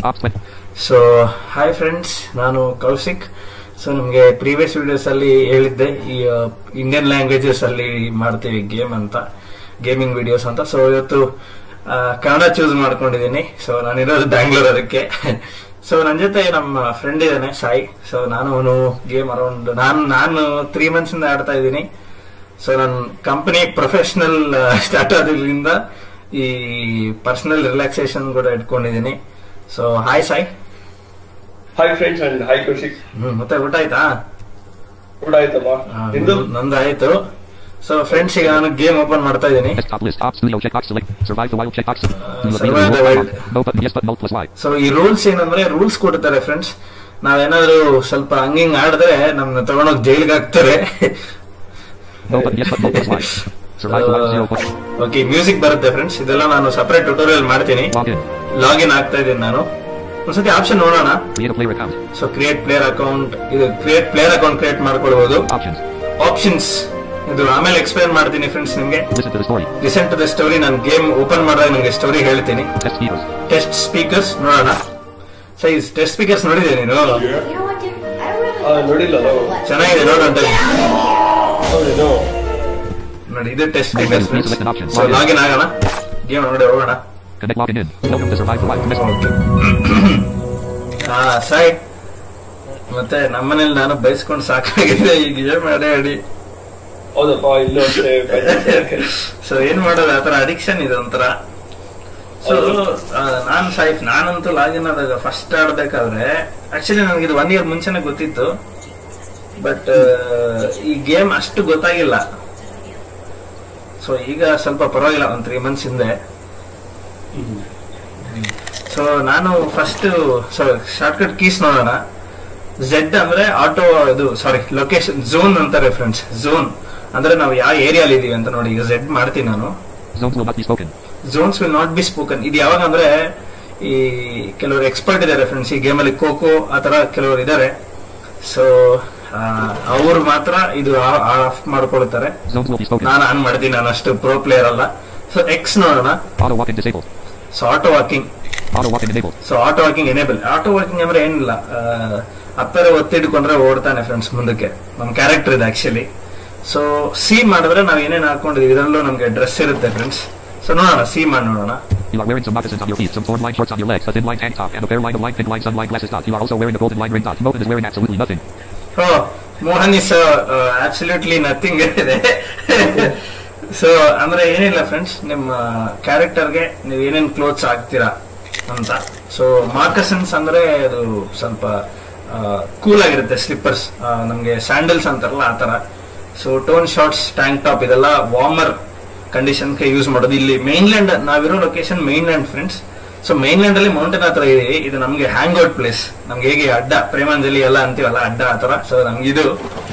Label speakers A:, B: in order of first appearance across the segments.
A: Ops 20.
B: So hi friends ನಾನು Kaushik so ನಿಮಗೆ previous videos ಅಲ್ಲಿ ಹೇಳಿದ್ದೆ ಈ ಇಂಡಿಯನ್ ಲ್ಯಾಂಗ್ವೇಜಸ್ ಅಲ್ಲಿ ಮಾಡ್ತೀವಿ ಗೇಮ್ ಅಂತ ಗೇಮಿಂಗ್ ವಿಡಿಯೋಸ್ ಅಂತ ಸೊ ಇವತ್ತು ಆ, ಕನ್ನಡ ಚೂಸ್ ಮಾಡ್ಕೊಂಡಿದ್ದೀನಿ ಸೊ ನಾನಿರೋದು ಬ್ಯಾಂಗ್ಳೂರ್ ಅದಕ್ಕೆ ಸೊ ನನ್ನ ಜೊತೆ ನಮ್ಮ ಫ್ರೆಂಡ್ ಇದ್ದಾನೆ ಸಾಯಿ ಸೊ ನಾನು ಅವನು ಗೇಮ್ ಅರೌಂಡ್ ನಾನು ನಾನು ತ್ರೀ ಮಂತ್ಸ್ ಇಂದ ಆಡ್ತಾ ಇದ್ದೀನಿ ಸೊ ನನ್ನ ಕಂಪನಿ ಪ್ರೊಫೆಷನಲ್ ಸ್ಟಾರ್ಟ್ ಆದ್ರಿಂದ ಈ ಪರ್ಸನಲ್ ರಿಲ್ಯಾಕ್ಸೇಷನ್ ಕೂಡ ಇಟ್ಕೊಂಡಿದ್ದೀನಿ so hi Sai
C: hi friends and hi Kaushik
B: ಹ್ಮ್ ಮತ್ತೆ ಊಟ ಆಯ್ತಾ
C: ಊಟ ಆಯ್ತಮ್ಮ
B: ಆ,
C: ನಿಂದು
B: ನಂದು ಆಯ್ತು ಸೊ ಫ್ರೆಂಡ್ಸ್ ಈಗ ನಾನು ಗೇಮ್ ಓಪನ್ ಮಾಡ್ತಾ ಇದ್ದೀನಿ
A: Desktop list. Ops Studio checkbox select. Survive the wild checkbox. Do the
B: survive
A: beta
B: the
A: roll
B: wild.
A: button. No button. Yes button. Alt plus Y.
B: So ಈ ರೂಲ್ಸ್ ಏನಂದ್ರೆ rules ಕೊಡ್ತಾರೆ friends ನಾವೇನಾದ್ರೂ ಸ್ವಲ್ಪ hanging ಆಡಿದ್ರೆ ನಮ್ನ ತಗೊಂಡೋಗಿ ಜೈಲ್ಗೆ ಹಾಕ್ತಾರೆ
A: No button. Yes button. Alt plus Y. Survive the wild zero button.
B: Okay music ಬರುತ್ತೆ ಫ್ರೆಂಡ್ಸ್ ಇದೆಲ್ಲ ನಾನು ಸಪರೇಟ್ ಟ್ಯೂಟೋರಿಯಲ್ ಮಾಡ್ತೀನಿ
A: Login.
B: ಲಾಗಿನ್ ಆಗ್ತಾ ಇದ್ದೀನಿ ನಾನು ಒಂದ್ಸತಿ ಆಪ್ಷನ್ ನೋಡೋಣ
A: Create a player account.
B: So create player account ಇದು ಕ್ರಿಯೇಟ್ ಪ್ಲೇಯರ್ ಅಕೌಂಟ್ ಕ್ರಿಯೇಟ್ ಮಾಡ್ಕೊಳ್ಬಹುದು
A: Options.
B: ಆಪ್ಷನ್ಸ್ ಇದು ಆಮೇಲೆ ಎಕ್ಸ್ಪ್ಲೈನ್ ಮಾಡ್ತೀನಿ ಫ್ರೆಂಡ್ಸ್ ನಿಮ್ಗೆ
A: Listen to the story.
B: Listen to the story ನಾನು ಗೇಮ್ ಓಪನ್ ಮಾಡಿದಾಗ ನಿಮ್ಗೆ ಸ್ಟೋರಿ ಹೇಳ್ತೀನಿ
A: Test speakers.
B: ಟೆಸ್ಟ್ ಸ್ಪೀಕರ್ಸ್ ನೋಡೋಣ ಸೈಜ್ ಟೆಸ್ಟ್ ಸ್ಪೀಕರ್ಸ್ ನೋಡಿದೆ ನೀನು
D: You know what, dude? I don't really.
C: ಆ, ನೋಡಿಲ್ಲ ನಾವು
B: ಚೆನ್ನಾಗಿದೆ ನೋಡು ಅಂತ
C: ಹೌದೇನೋ
B: ನೋಡಿ ಇದು test speakers
A: Please select an option.
B: So login ಆಗೋಣ ಗೇಮ್ ನೋಡಿ ಹೋಗೋಣ
A: Connect login in. Welcome to Survive the wild. Miss
B: ಹಾ ಸಾಯ್ ಮತ್ತೆ ನಮ್ಮನೇಲಿ ನಾನು ಬಯಸ್ಕೊಂಡು ಸಾಕಾಗಿದೆ ಈ ಗೇಮ್ ಆಡೇ ಆಡಿ
C: ಹೌದಪ್ಪ ಇಲ್ಲೂ ಅಷ್ಟೇ
B: ಸೊ ಏನ್ ಮಾಡೋದು ಆತರ ಅಡಿಕ್ಷನ್ ಇದೆ ಒಂಥರ ಸೊ ನಾನ್ ಸಾಯ್ಫ್ ನಾನಂತೂ ಲಾಗಿನ್ ಆದಾಗ ಫಸ್ಟ್ ಆಡ್ಬೇಕಾದ್ರೆ ಆಕ್ಚುಲಿ ನನಗೆ ಇದು ಒನ್ ಇಯರ್ ಮುಂಚೆನೆ ಗೊತ್ತಿತ್ತು ಬಟ್ ಈ ಗೇಮ್ ಅಷ್ಟು ಗೊತ್ತಾಗಿಲ್ಲ ಸೊ ಈಗ ಸ್ವಲ್ಪ ಪರವಾಗಿಲ್ಲ ಒಂದ್ ತ್ರೀ ಮಂತ್ಸ್ ಹಿಂದೆ ಸೊ ನಾನು ಫಸ್ಟ್ ಸೊ ಶಾರ್ಟ್ಕಟ್ ಕೀಸ್ ನೋಡೋಣ ಝೆಡ್ ಅಂದ್ರೆ ಆಟೋ ಇದು ಸಾರಿ ಲೊಕೇಶನ್ ಝೋನ್ ಅಂತಾರೆ ಫ್ರೆಂಡ್ಸ್ ಝೋನ್ ಅಂದ್ರೆ ನಾವು ಯಾವ ಏರಿಯಾಲಿ ಇದೀವಿ ಅಂತ ನೋಡಿ ಈಗ ಝೆಡ್ ಮಾಡ್ತೀನಿ ನಾನು
A: Zones will not be spoken.
B: Zones will not be spoken ಇದು ಯಾವಾಗ ಅಂದ್ರೆ ಈ ಕೆಲವರು ಎಕ್ಸ್ಪರ್ಟ್ ಇದ್ದಾರೆ ಫ್ರೆಂಡ್ಸ್ ಈ ಗೇಮಲ್ಲಿ ಖೋಖೋ ಆ ತರ ಕೆಲವರು ಇದ್ದಾರೆ ಸೊ ಅವ್ರು ಮಾತ್ರ ಇದು ಆಫ್ ಮಾಡ್ಕೊಳ್ತಾರೆ
A: Zones will be spoken.
B: ನಾನು ಆನ್ ಮಾಡ್ತೀನಿ ನಾನು ಅಷ್ಟು ಪ್ರೋ ಪ್ಲೇಯರ್ ಅಲ್ಲ ಸೊ ಎಕ್ಸ್ ನೋಡೋಣ
A: Auto walking disabled.
B: So auto walking
A: Auto walking enabled.
B: So auto walking enable auto walking ಅಂದ್ರೆ ಏನಿಲ್ಲ ಅಪ್ಪರೆ ಒತ್ತಿಡ್ಕೊಂಡ್ರೆ ಓಡ್ತಾನೆ ಫ್ರೆಂಡ್ಸ್ ಮುಂದಕ್ಕೆ ನಮ್ ಕ್ಯಾರೆಕ್ಟರ್ ಇದೆ ಆಕ್ಚುಲಿ ಸೊ ಸಿ ಮಾಡಿದ್ರೆ ನಾವ್ ಏನೇನ್ ಹಾಕೊಂಡಿದೀವಿ ಇದರಲ್ಲೂ ನಮ್ಗೆ ಡ್ರೆಸ್ ಇರುತ್ತೆ ಫ್ರೆಂಡ್ಸ್ ಸೊ ನೋಡೋಣ ಸಿ ಮಾಡಿ ನೋಡೋಣ
A: You are wearing some moccasins on your feet, some torn line shorts on your legs, a thin line tank top, and a fair line of line thin line sunline glasses dot. You are also wearing a golden line ring dot. Mohan is wearing absolutely nothing.
B: Oh Mohan is absolutely nothing ಇದೆ so ಅಂದ್ರೆ ಏನಿಲ್ಲ friends ನಿಮ್ಮ ಕ್ಯಾರೆಕ್ಟರ್ಗೆ ನೀವು ಏನೇನ್ clothes ಹಾಕ್ತೀರಾ ಅಂತ so ಮಾರ್ಕಸನ್ಸ್ ಅಂದ್ರೆ ಅದು ಸ್ವಲ್ಪ ಕೂಲ್ ಆಗಿರುತ್ತೆ ಸ್ಲಿಪ್ಪರ್ಸ್ ನಮ್ಗೆ ಸ್ಯಾಂಡಲ್ಸ್ ಅಂತಾರಲ್ಲ ಆ ತರ so tone shorts tank top ಇದೆಲ್ಲ ವಾರ್ಮರ್ ಕಂಡೀಷನ್ಗೆ ಯೂಸ್ ಮಾಡೋದು ಇಲ್ಲಿ ಮೈನ್ಲ್ಯಾಂಡ್ ನಾವಿರೋ location mainland friends so mainland ಅಲ್ಲಿ ಮೌಂಟೇನ್ ಹತ್ರ ಇದೆ ಇದು ನಮ್ಗೆ ಹ್ಯಾಂಗ್ ಔಟ್ ಪ್ಲೇಸ್ ನಮ್ಗೆ ಹೇಗೆ ಅಡ್ಡ ಪ್ರೇಮಾಂಜಲಿ ಎಲ್ಲ ಅಂತೀವಲ್ಲ ಅಡ್ಡ ಆ ತರ ಸೊ ನಮ್ಗಿದು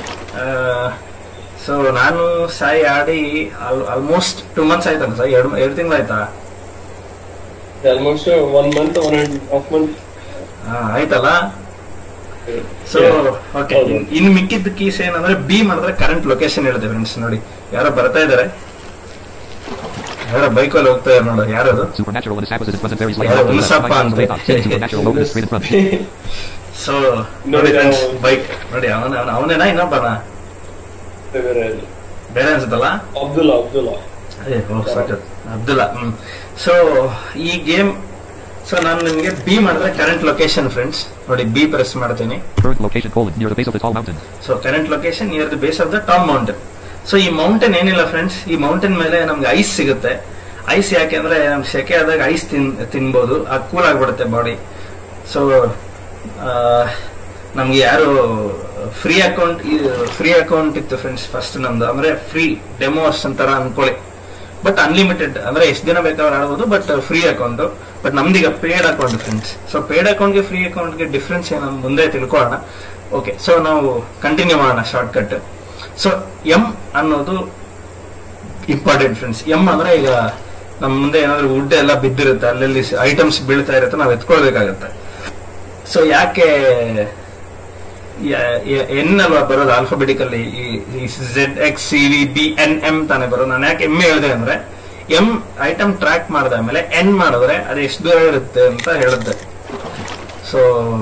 B: ಸೊ ನಾನು ಸಾಯಿ ಆಡಿ ಆಲ್ಮೋಸ್ಟ್ ಟೂ ಮಂತ್ಸ್ ಆಯ್ತಲ್ಲ ಸರ್ ಎರಡು ಎರಡು ತಿಂಗಳು ಆಯ್ತಾ
C: almost one month one and half month
B: ಹಾ, ಆಯ್ತಲ್ಲ ಸೊ ಓಕೆ
C: ಹೌದು.
B: ಇನ್ ಮಿಕ್ಕಿದ್ದ ಕೀಸ್ ಏನಂದ್ರೆ ಬಿ ಮಾಡಿದ್ರೆ ಕರೆಂಟ್ ಲೊಕೇಶನ್ ಇರುತ್ತೆ ಫ್ರೆಂಡ್ಸ್ ನೋಡಿ ಯಾರೋ ಬರ್ತಾ ಇದಾರೆ ಯಾರೋ ಬೈಕಲ್ಲಿ ಹೋಗ್ತಾ ಇದಾರೆ ನೋಡು ಯಾರದು
A: Supernatural and establishes its present very slight.
B: Yeah,
A: left to the left.
B: Unisapa
A: Right to the
B: ante.
A: top. Sitting supernatural Logan is straight in front.
B: So ನೋಡಿ
C: ನೋಡಿ
B: ಫ್ರೆಂಡ್ಸ್
C: ನಾವು-
B: ಬೈಕ್ ನೋಡಿ ಅವನ ಅವನೇನಾ ಇನ್ನೊಬ್ಬನ
C: ಬೇರೆ
B: ಬೇರೆ ಅನ್ಸುತ್ತಲ್ಲ
C: ಅಬ್ದುಲ್ಲಾ ಅಬ್ದುಲ್ಲಾ
B: ಅದೇ ಓ ಸಖತ್ ಅಬ್ದುಲ್ಲಾ ಹ್ಮ್ ಸೊ ಈ ಗೇಮ್ ಸೊ ನಾನು ನಿಮಗೆ ಬಿ ಮಾಡಿದ್ರೆ ಕರೆಂಟ್ ಲೊಕೇಶನ್ ಫ್ರೆಂಡ್ಸ್ ನೋಡಿ ಬಿ ಪ್ರೆಸ್ ಮಾಡ್ತೀನಿ
A: Current location colon near the base of the tall mountain.
B: So current location near the base of the top mountain so ಈ ಮೌಂಟೇನ್ ಏನಿಲ್ಲ friends ಈ mountain ಮೇಲೆ ನಮ್ಗೆ ಐಸ್ ಸಿಗುತ್ತೆ ice ಯಾಕೆ ಅಂದ್ರೆ ನಮ್ಗೆ ಸೆಕೆ ಆದಾಗ ಐಸ್ ತಿನ್ ತಿನ್ಬೋದು ಅದು ಕೂಲ್ ಆಗ್ಬಿಡುತ್ತೆ ಬಾಡಿ ಸೊ ನಮ್ಗೆ ಯಾರು ಫ್ರೀ ಅಕೌಂಟ್ ಫ್ರೀ ಅಕೌಂಟ್ ಇತ್ತು ಫ್ರೆಂಡ್ಸ್ ಫಸ್ಟ್ ನಮ್ದು ಅಂದ್ರೆ ಫ್ರೀ ಡೆಮೋಸ್ ಅಂತಾರ ಅನ್ಕೊಳ್ಳಿ ಬಟ್ ಅನ್ಲಿಮಿಟೆಡ್ ಅಂದ್ರೆ ಎಷ್ಟು ದಿನ ಬೇಕಾದ್ರೆ ಆಡ್ಬೋದು ಬಟ್ ಫ್ರೀ ಅಕೌಂಟ್ ಬಟ್ ನಮ್ದೀಗ paid account friends so paid ಅಕೌಂಟ್ಗೆ ಫ್ರೀ ಅಕೌಂಟ್ಗೆ ಡಿಫ್ರೆನ್ಸ್ ಏನು ಮುಂದೆ ತಿಳ್ಕೊಳ್ಳೋಣ ಓಕೆ ಸೊ ನಾವು ಕಂಟಿನ್ಯೂ ಮಾಡೋಣ ಶಾರ್ಟ್ ಕಟ್ ಸೊ ಎಂ ಅನ್ನೋದು ಇಂಪಾರ್ಟೆಂಟ್ ಫ್ರೆಂಡ್ಸ್ ಎಂ ಅಂದ್ರೆ ಈಗ ನಮ್ಮ ಮುಂದೆ ಏನಾದ್ರು ವುಡ್ ಎಲ್ಲ ಬಿದ್ದಿರುತ್ತೆ ಅಲ್ಲಲ್ಲಿ ಐಟಮ್ಸ್ ಬೀಳ್ತಾ ಇರುತ್ತೆ ನಾವು ಎತ್ಕೊಳ್ಬೇಕಾಗತ್ತೆ ಸೊ ಯಾಕೆ ಎನ್ ಅಲ್ವಾ ಬರೋದು alphabetical Z X C V B N M ತಾನೇ ಬರೋದು ನಾನು ಯಾಕೆ ಎಮ್ ಹೇಳಿದೆ ಅಂದ್ರೆ ಎಂ ಐಟಮ್ ಟ್ರ್ಯಾಕ್ ಮಾಡಿದ ಮೇಲೆ ಎನ್ ಮಾಡಿದ್ರೆ ಅದು ಎಷ್ಟು ದೂರ ಇರುತ್ತೆ ಅಂತ ಹೇಳುತ್ತೆ ಸೊ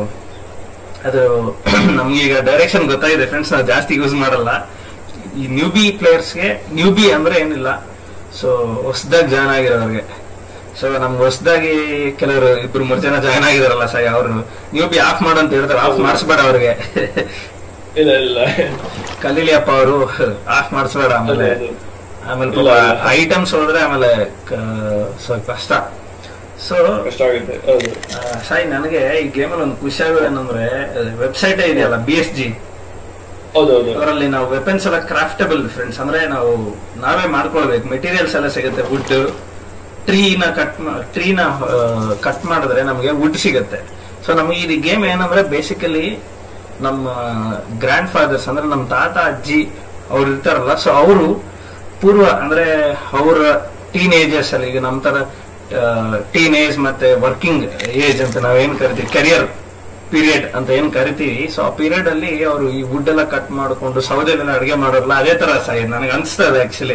B: ಅದು ನಮ್ಗೀಗ ಡೈರೆಕ್ಷನ್ ಗೊತ್ತಾಗಿದೆ ಫ್ರೆಂಡ್ಸ್ ನಾವು ಜಾಸ್ತಿ ಯೂಸ್ ಮಾಡಲ್ಲ ಈ ನ್ಯೂಬಿ ಪ್ಲೇಯರ್ಸ್ಗೆ ನ್ಯೂಬಿ ಅಂದ್ರೆ ಏನಿಲ್ಲ ಸೊ ಹೊಸದಾಗಿ ಜಾಯ್ನ್ ಆಗಿರೋರಿಗೆ ಸೊ ನಮ್ಗೆ ಹೊಸದಾಗಿ ಕೆಲವರು ಇಬ್ರು ಮೂರು ಜನ ಜಾಯ್ನ್ ಆಗಿದಾರಲ್ಲ ಸಾಯಿ ಅವರು ನ್ಯೂಬಿ ಆಫ್ ಮಾಡು ಅಂತ ಹೇಳ್ತಾರೆ ಆಫ್ ಮಾಡಿಸ್ಬೇಡ ಅವ್ರಿಗೆ
C: ಇಲ್ಲ ಇಲ್ಲ
B: ಕಲೀಲಿ ಅಪ್ಪ ಅವರು ಆಫ್ ಮಾಡಿಸ್ಬೇಡ ಆಮೇಲೆ
C: ಅದು-
B: ಆಮೇಲೆ
C: ಇಲ್ಲ, ಇಲ್ಲ.
B: ಐಟಮ್ಸ್ ಹೋದ್ರೆ ಆಮೇಲೆ ಕ- ಸ್ವಲ್ಪ ಕಷ್ಟ ಸೊ
C: ಕಷ್ಟ ಆಗುತ್ತೆ ಹೌದು
B: ಸಾಯಿ ನನಗೆ ಈ ಗೇಮಲ್ಲಿ ಒಂದು ಖುಷಿ ಆಗೋದು ಏನಂದ್ರೆ ವೆಬ್ಸೈಟ್ ಇದೆಯಲ್ಲ ಬಿ ಎಸ್ ಜಿ
C: ಹೌದೌದು
B: ಅದರಲ್ಲಿ ನಾವು ವೆಪನ್ಸ್ ಎಲ್ಲ ಕ್ರಾಫ್ಟಬಲ್ ಫ್ರೆಂಡ್ಸ್ ಅಂದ್ರೆ ನಾವು ನಾವೇ ಮಾಡ್ಕೊಳ್ಬೇಕು ಮೆಟೀರಿಯಲ್ಸ್ ಎಲ್ಲ ಸಿಗುತ್ತೆ ವುಡ್ ಟ್ರೀನ ಕಟ್ ಟ್ರೀನ ಕಟ್ ಮಾಡಿದ್ರೆ ನಮಗೆ ವುಡ್ ಸಿಗುತ್ತೆ ಸೊ ನಮಗೆ ಈ ಗೇಮ್ ಏನಂದ್ರೆ ಬೇಸಿಕಲಿ ನಮ್ಮ ಗ್ರ್ಯಾಂಡ್ ಫಾದರ್ಸ್ ಅಂದ್ರೆ ನಮ್ಮ ತಾತ ಅಜ್ಜಿ ಅವ್ರು ಇರ್ತಾರಲ್ಲ ಸೊ ಅವರು ಪೂರ್ವ ಅಂದ್ರೆ ಅವರ ಟೀನ್ ಏಜಸ್ ಅಲ್ಲಿ ಈಗ ನಮ್ಮ ತರ ಟೀನ್ ಏಜ್ ಮತ್ತೆ ವರ್ಕಿಂಗ್ ಏಜ್ ಅಂತ ನಾವೇನ್ ಕರಿತೀವಿ ಕೆರಿಯರ್ ಪೀರಿಯಡ್ ಅಂತ ಏನ್ ಕರಿತೀವಿ ಸೊ ಆ ಪೀರಿಯಡ್ ಅಲ್ಲಿ ಅವರು ಈ ವುಡ್ ಎಲ್ಲ ಕಟ್ ಮಾಡಿಕೊಂಡು ಸೌದೆಲೆಲ್ಲ ಅಡಿಗೆ ಮಾಡೋರಲ್ಲ ಅದೇ ತರ ಸಾಯಿ ನನಗೆ ಅನ್ಸ್ತದೆ ಆಕ್ಚುಲಿ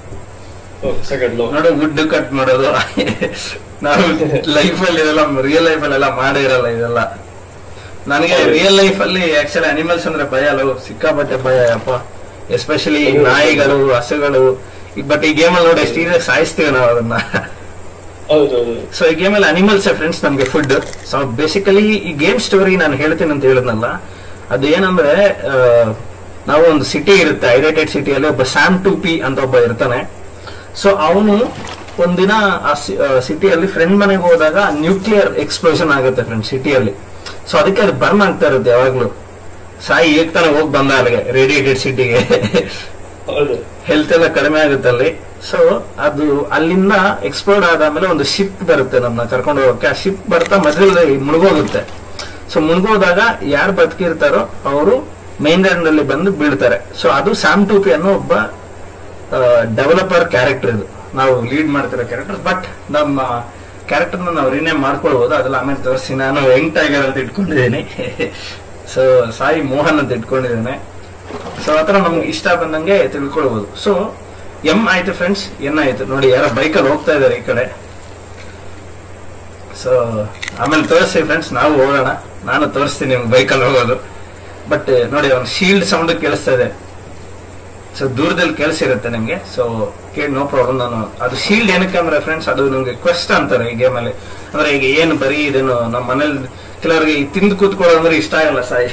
C: ಸೆಕೆಂಡ್ ಲೋ
B: ನೋಡು ವುಡ್ ಕಟ್ ಮಾಡೋದು ನಾವು ಲೈಫ್ ಅಲ್ಲಿ ಇದೆಲ್ಲ ರಿಯಲ್ ಲೈಫ್ ಅಲ್ಲೆಲ್ಲ ಮಾಡೇ ಇರಲ್ಲ ಇದೆಲ್ಲ ನನಗೆ ರಿಯಲ್ ಲೈಫ್ ಅಲ್ಲಿ ಆಕ್ಚುಲಿ ಅನಿಮಲ್ಸ್ ಅಂದ್ರೆ ಭಯ ಅಲ್ಲ ಸಿಕ್ಕಾಪಟ್ಟೆ ಭಯ ಅಪ್ಪ ಎಸ್ಪೆಷಲಿ ನಾಯಿಗಳು ಹಸುಗಳು ಬಟ್ ಈ ಗೇಮ್ ಅಲ್ಲಿ ನೋಡಿ ಎಷ್ಟು ಈಸಿಯಾಗಿ ಸಾಯಿಸ್ತೀವಿ ನಾವು ಅದನ್ನ
C: ಹೌದೌದು
B: ಸೊ ಈ ಗೇಮ್ ಅಲ್ಲಿ ಅನಿಮಲ್ಸ್ ಫ್ರೆಂಡ್ಸ್ ನಮ್ಗೆ ಫುಡ್ ಸೊ ಬೇಸಿಕಲಿ ಈ ಗೇಮ್ ಸ್ಟೋರಿ ನಾನು ಹೇಳ್ತೀನಿ ಅಂತ ಹೇಳಿದ್ನಲ್ಲ ಅದು ಏನಂದ್ರೆ ಆ, ನಾವು ಒಂದು ಸಿಟಿ ಇರುತ್ತೆ ಐರೇಟೆಡ್ ಸಿಟಿಯಲ್ಲಿ ಒಬ್ಬ ಸ್ಯಾಮ್ ಟು ಪಿ ಅಂತ ಒಬ್ಬ ಇರ್ತಾನೆ ಸೊ ಅವನು ಒಂದಿನ ಆ ಸಿಟಿಯಲ್ಲಿ ಫ್ರೆಂಡ್ ಮನೆಗೆ ಹೋದಾಗ ನ್ಯೂಕ್ಲಿಯರ್ ಎಕ್ಸ್ಪ್ಲೋಷನ್ ಆಗುತ್ತೆ ಫ್ರೆಂಡ್ ಸಿಟಿಯಲ್ಲಿ ಸೊ ಅದಕ್ಕೆ ಅದು ಬರ್ನ್ ಆಗ್ತಾ ಇರುತ್ತೆ ಯಾವಾಗ್ಲೂ ಸಾಯಿ ಈಗ ತಾನೇ ಹೋಗಿ ಬಂದ ಅಲ್ಲಿಗೆ ರೇಡಿಯೇಟೆಡ್ ಸಿಟಿಗೆ
C: ಹೌದು
B: ಹೆಲ್ತ್ ಎಲ್ಲ ಕಡಿಮೆ ಆಗುತ್ತೆ ಅಲ್ಲಿ ಸೊ ಅದು ಅಲ್ಲಿಂದ ಎಕ್ಸ್ಪ್ಲೋರ್ಡ್ ಆದಾದ್ಮೇಲೆ ಒಂದು ಶಿಪ್ ಬರುತ್ತೆ ನಮ್ಮನ್ನ ಕರ್ಕೊಂಡು ಹೋಗಕ್ಕೆ ಆ ಶಿಪ್ ಬರ್ತಾ ಮಧ್ಯದಲ್ಲಿ ಮುಳುಗೋಗುತ್ತೆ ಸೊ ಮುಳುಗೋದಾಗ ಯಾರು ಬದುಕಿರ್ತಾರೋ ಅವರು ಮೈನ್ ಲ್ಯಾಂಡ್ ಅಲ್ಲಿ ಬಂದು ಬೀಳ್ತಾರೆ ಸೊ ಅದು ಸ್ಯಾಮ್ ಟೂಪಿ ಅನ್ನೋ ಒಬ್ಬ ಡೆವಲಪರ್ ಕ್ಯಾರೆಕ್ಟರ್ ಇದು ನಾವು ಲೀಡ್ ಮಾಡ್ತಿರೋ ಕ್ಯಾರೆಕ್ಟರ್ ಬಟ್ ನಮ್ಮ ಕ್ಯಾರೆಕ್ಟರ್ ನಾವು ರಿನೇಮ್ ಮಾಡ್ಕೊಳ್ಬಹುದು ಅದೆಲ್ಲ ಆಮೇಲೆ ತೋರಿಸಿ ನಾನು ಯಂಗ್ ಟೈಗರ್ ಅಂತ ಇಟ್ಕೊಂಡಿದ್ದೀನಿ ಸೊ ಸಾಯಿ ಮೋಹನ್ ಅಂತ ಇಟ್ಕೊಂಡಿದ್ದೇನೆ ಸೊ ಆತರ ನಮ್ಗೆ ಇಷ್ಟ ಬಂದಂಗೆ ತಿಳ್ಕೊಳ್ಬಹುದು ಸೊ ಎಂ ಆಯ್ತು ಫ್ರೆಂಡ್ಸ್ ಎನ್ ಆಯ್ತು ನೋಡಿ ಯಾರೋ ಬೈಕಲ್ಲಿ ಹೋಗ್ತಾ ಇದಾರೆ ಈ ಕಡೆ ಸೊ ಆಮೇಲೆ ತೋರಿಸ್ತೀವಿ ಫ್ರೆಂಡ್ಸ್ ನಾವು ಹೋಗೋಣ ನಾನು ತೋರಿಸ್ತೀನಿ ನಿಮ್ಗೆ ಬೈಕಲ್ಲಿ ಹೋಗೋದು ಬಟ್ ನೋಡಿ ಅವ್ನ ಶೀಲ್ಡ್ ಸೌಂಡ್ ಕೇಳಿಸ್ತಾ ಇದೆ ಸೊ ದೂರದಲ್ಲಿ ಕೇಳಿಸಿರುತ್ತೆ ನಿಮ್ಗೆ ಸೊ ಕೇಳಿ ನೋ ಪ್ರಾಬ್ಲಮ್ ನಾನು ಅದು ಶೀಲ್ಡ್ ಏನಕ್ಕೆ ಅಂದ್ರೆ ಫ್ರೆಂಡ್ಸ್ ಅದು ನಿಮ್ಗೆ ಕ್ವೆಸ್ಟ್ ಅಂತಾರೆ ಈ ಗೇಮಲ್ಲಿ ಅಂದ್ರೆ ಈಗ ಏನು ಬರೀ ಇದೇನು ನಮ್ಮ ಮನೇಲಿ ಕೆಲವರಿಗೆ ಈ ತಿಂದು ಕೂತ್ಕೊಳ್ಳೋದು ಅಂದ್ರೆ ಇಷ್ಟ ಆಗಲ್ಲ ಸಾಯಿ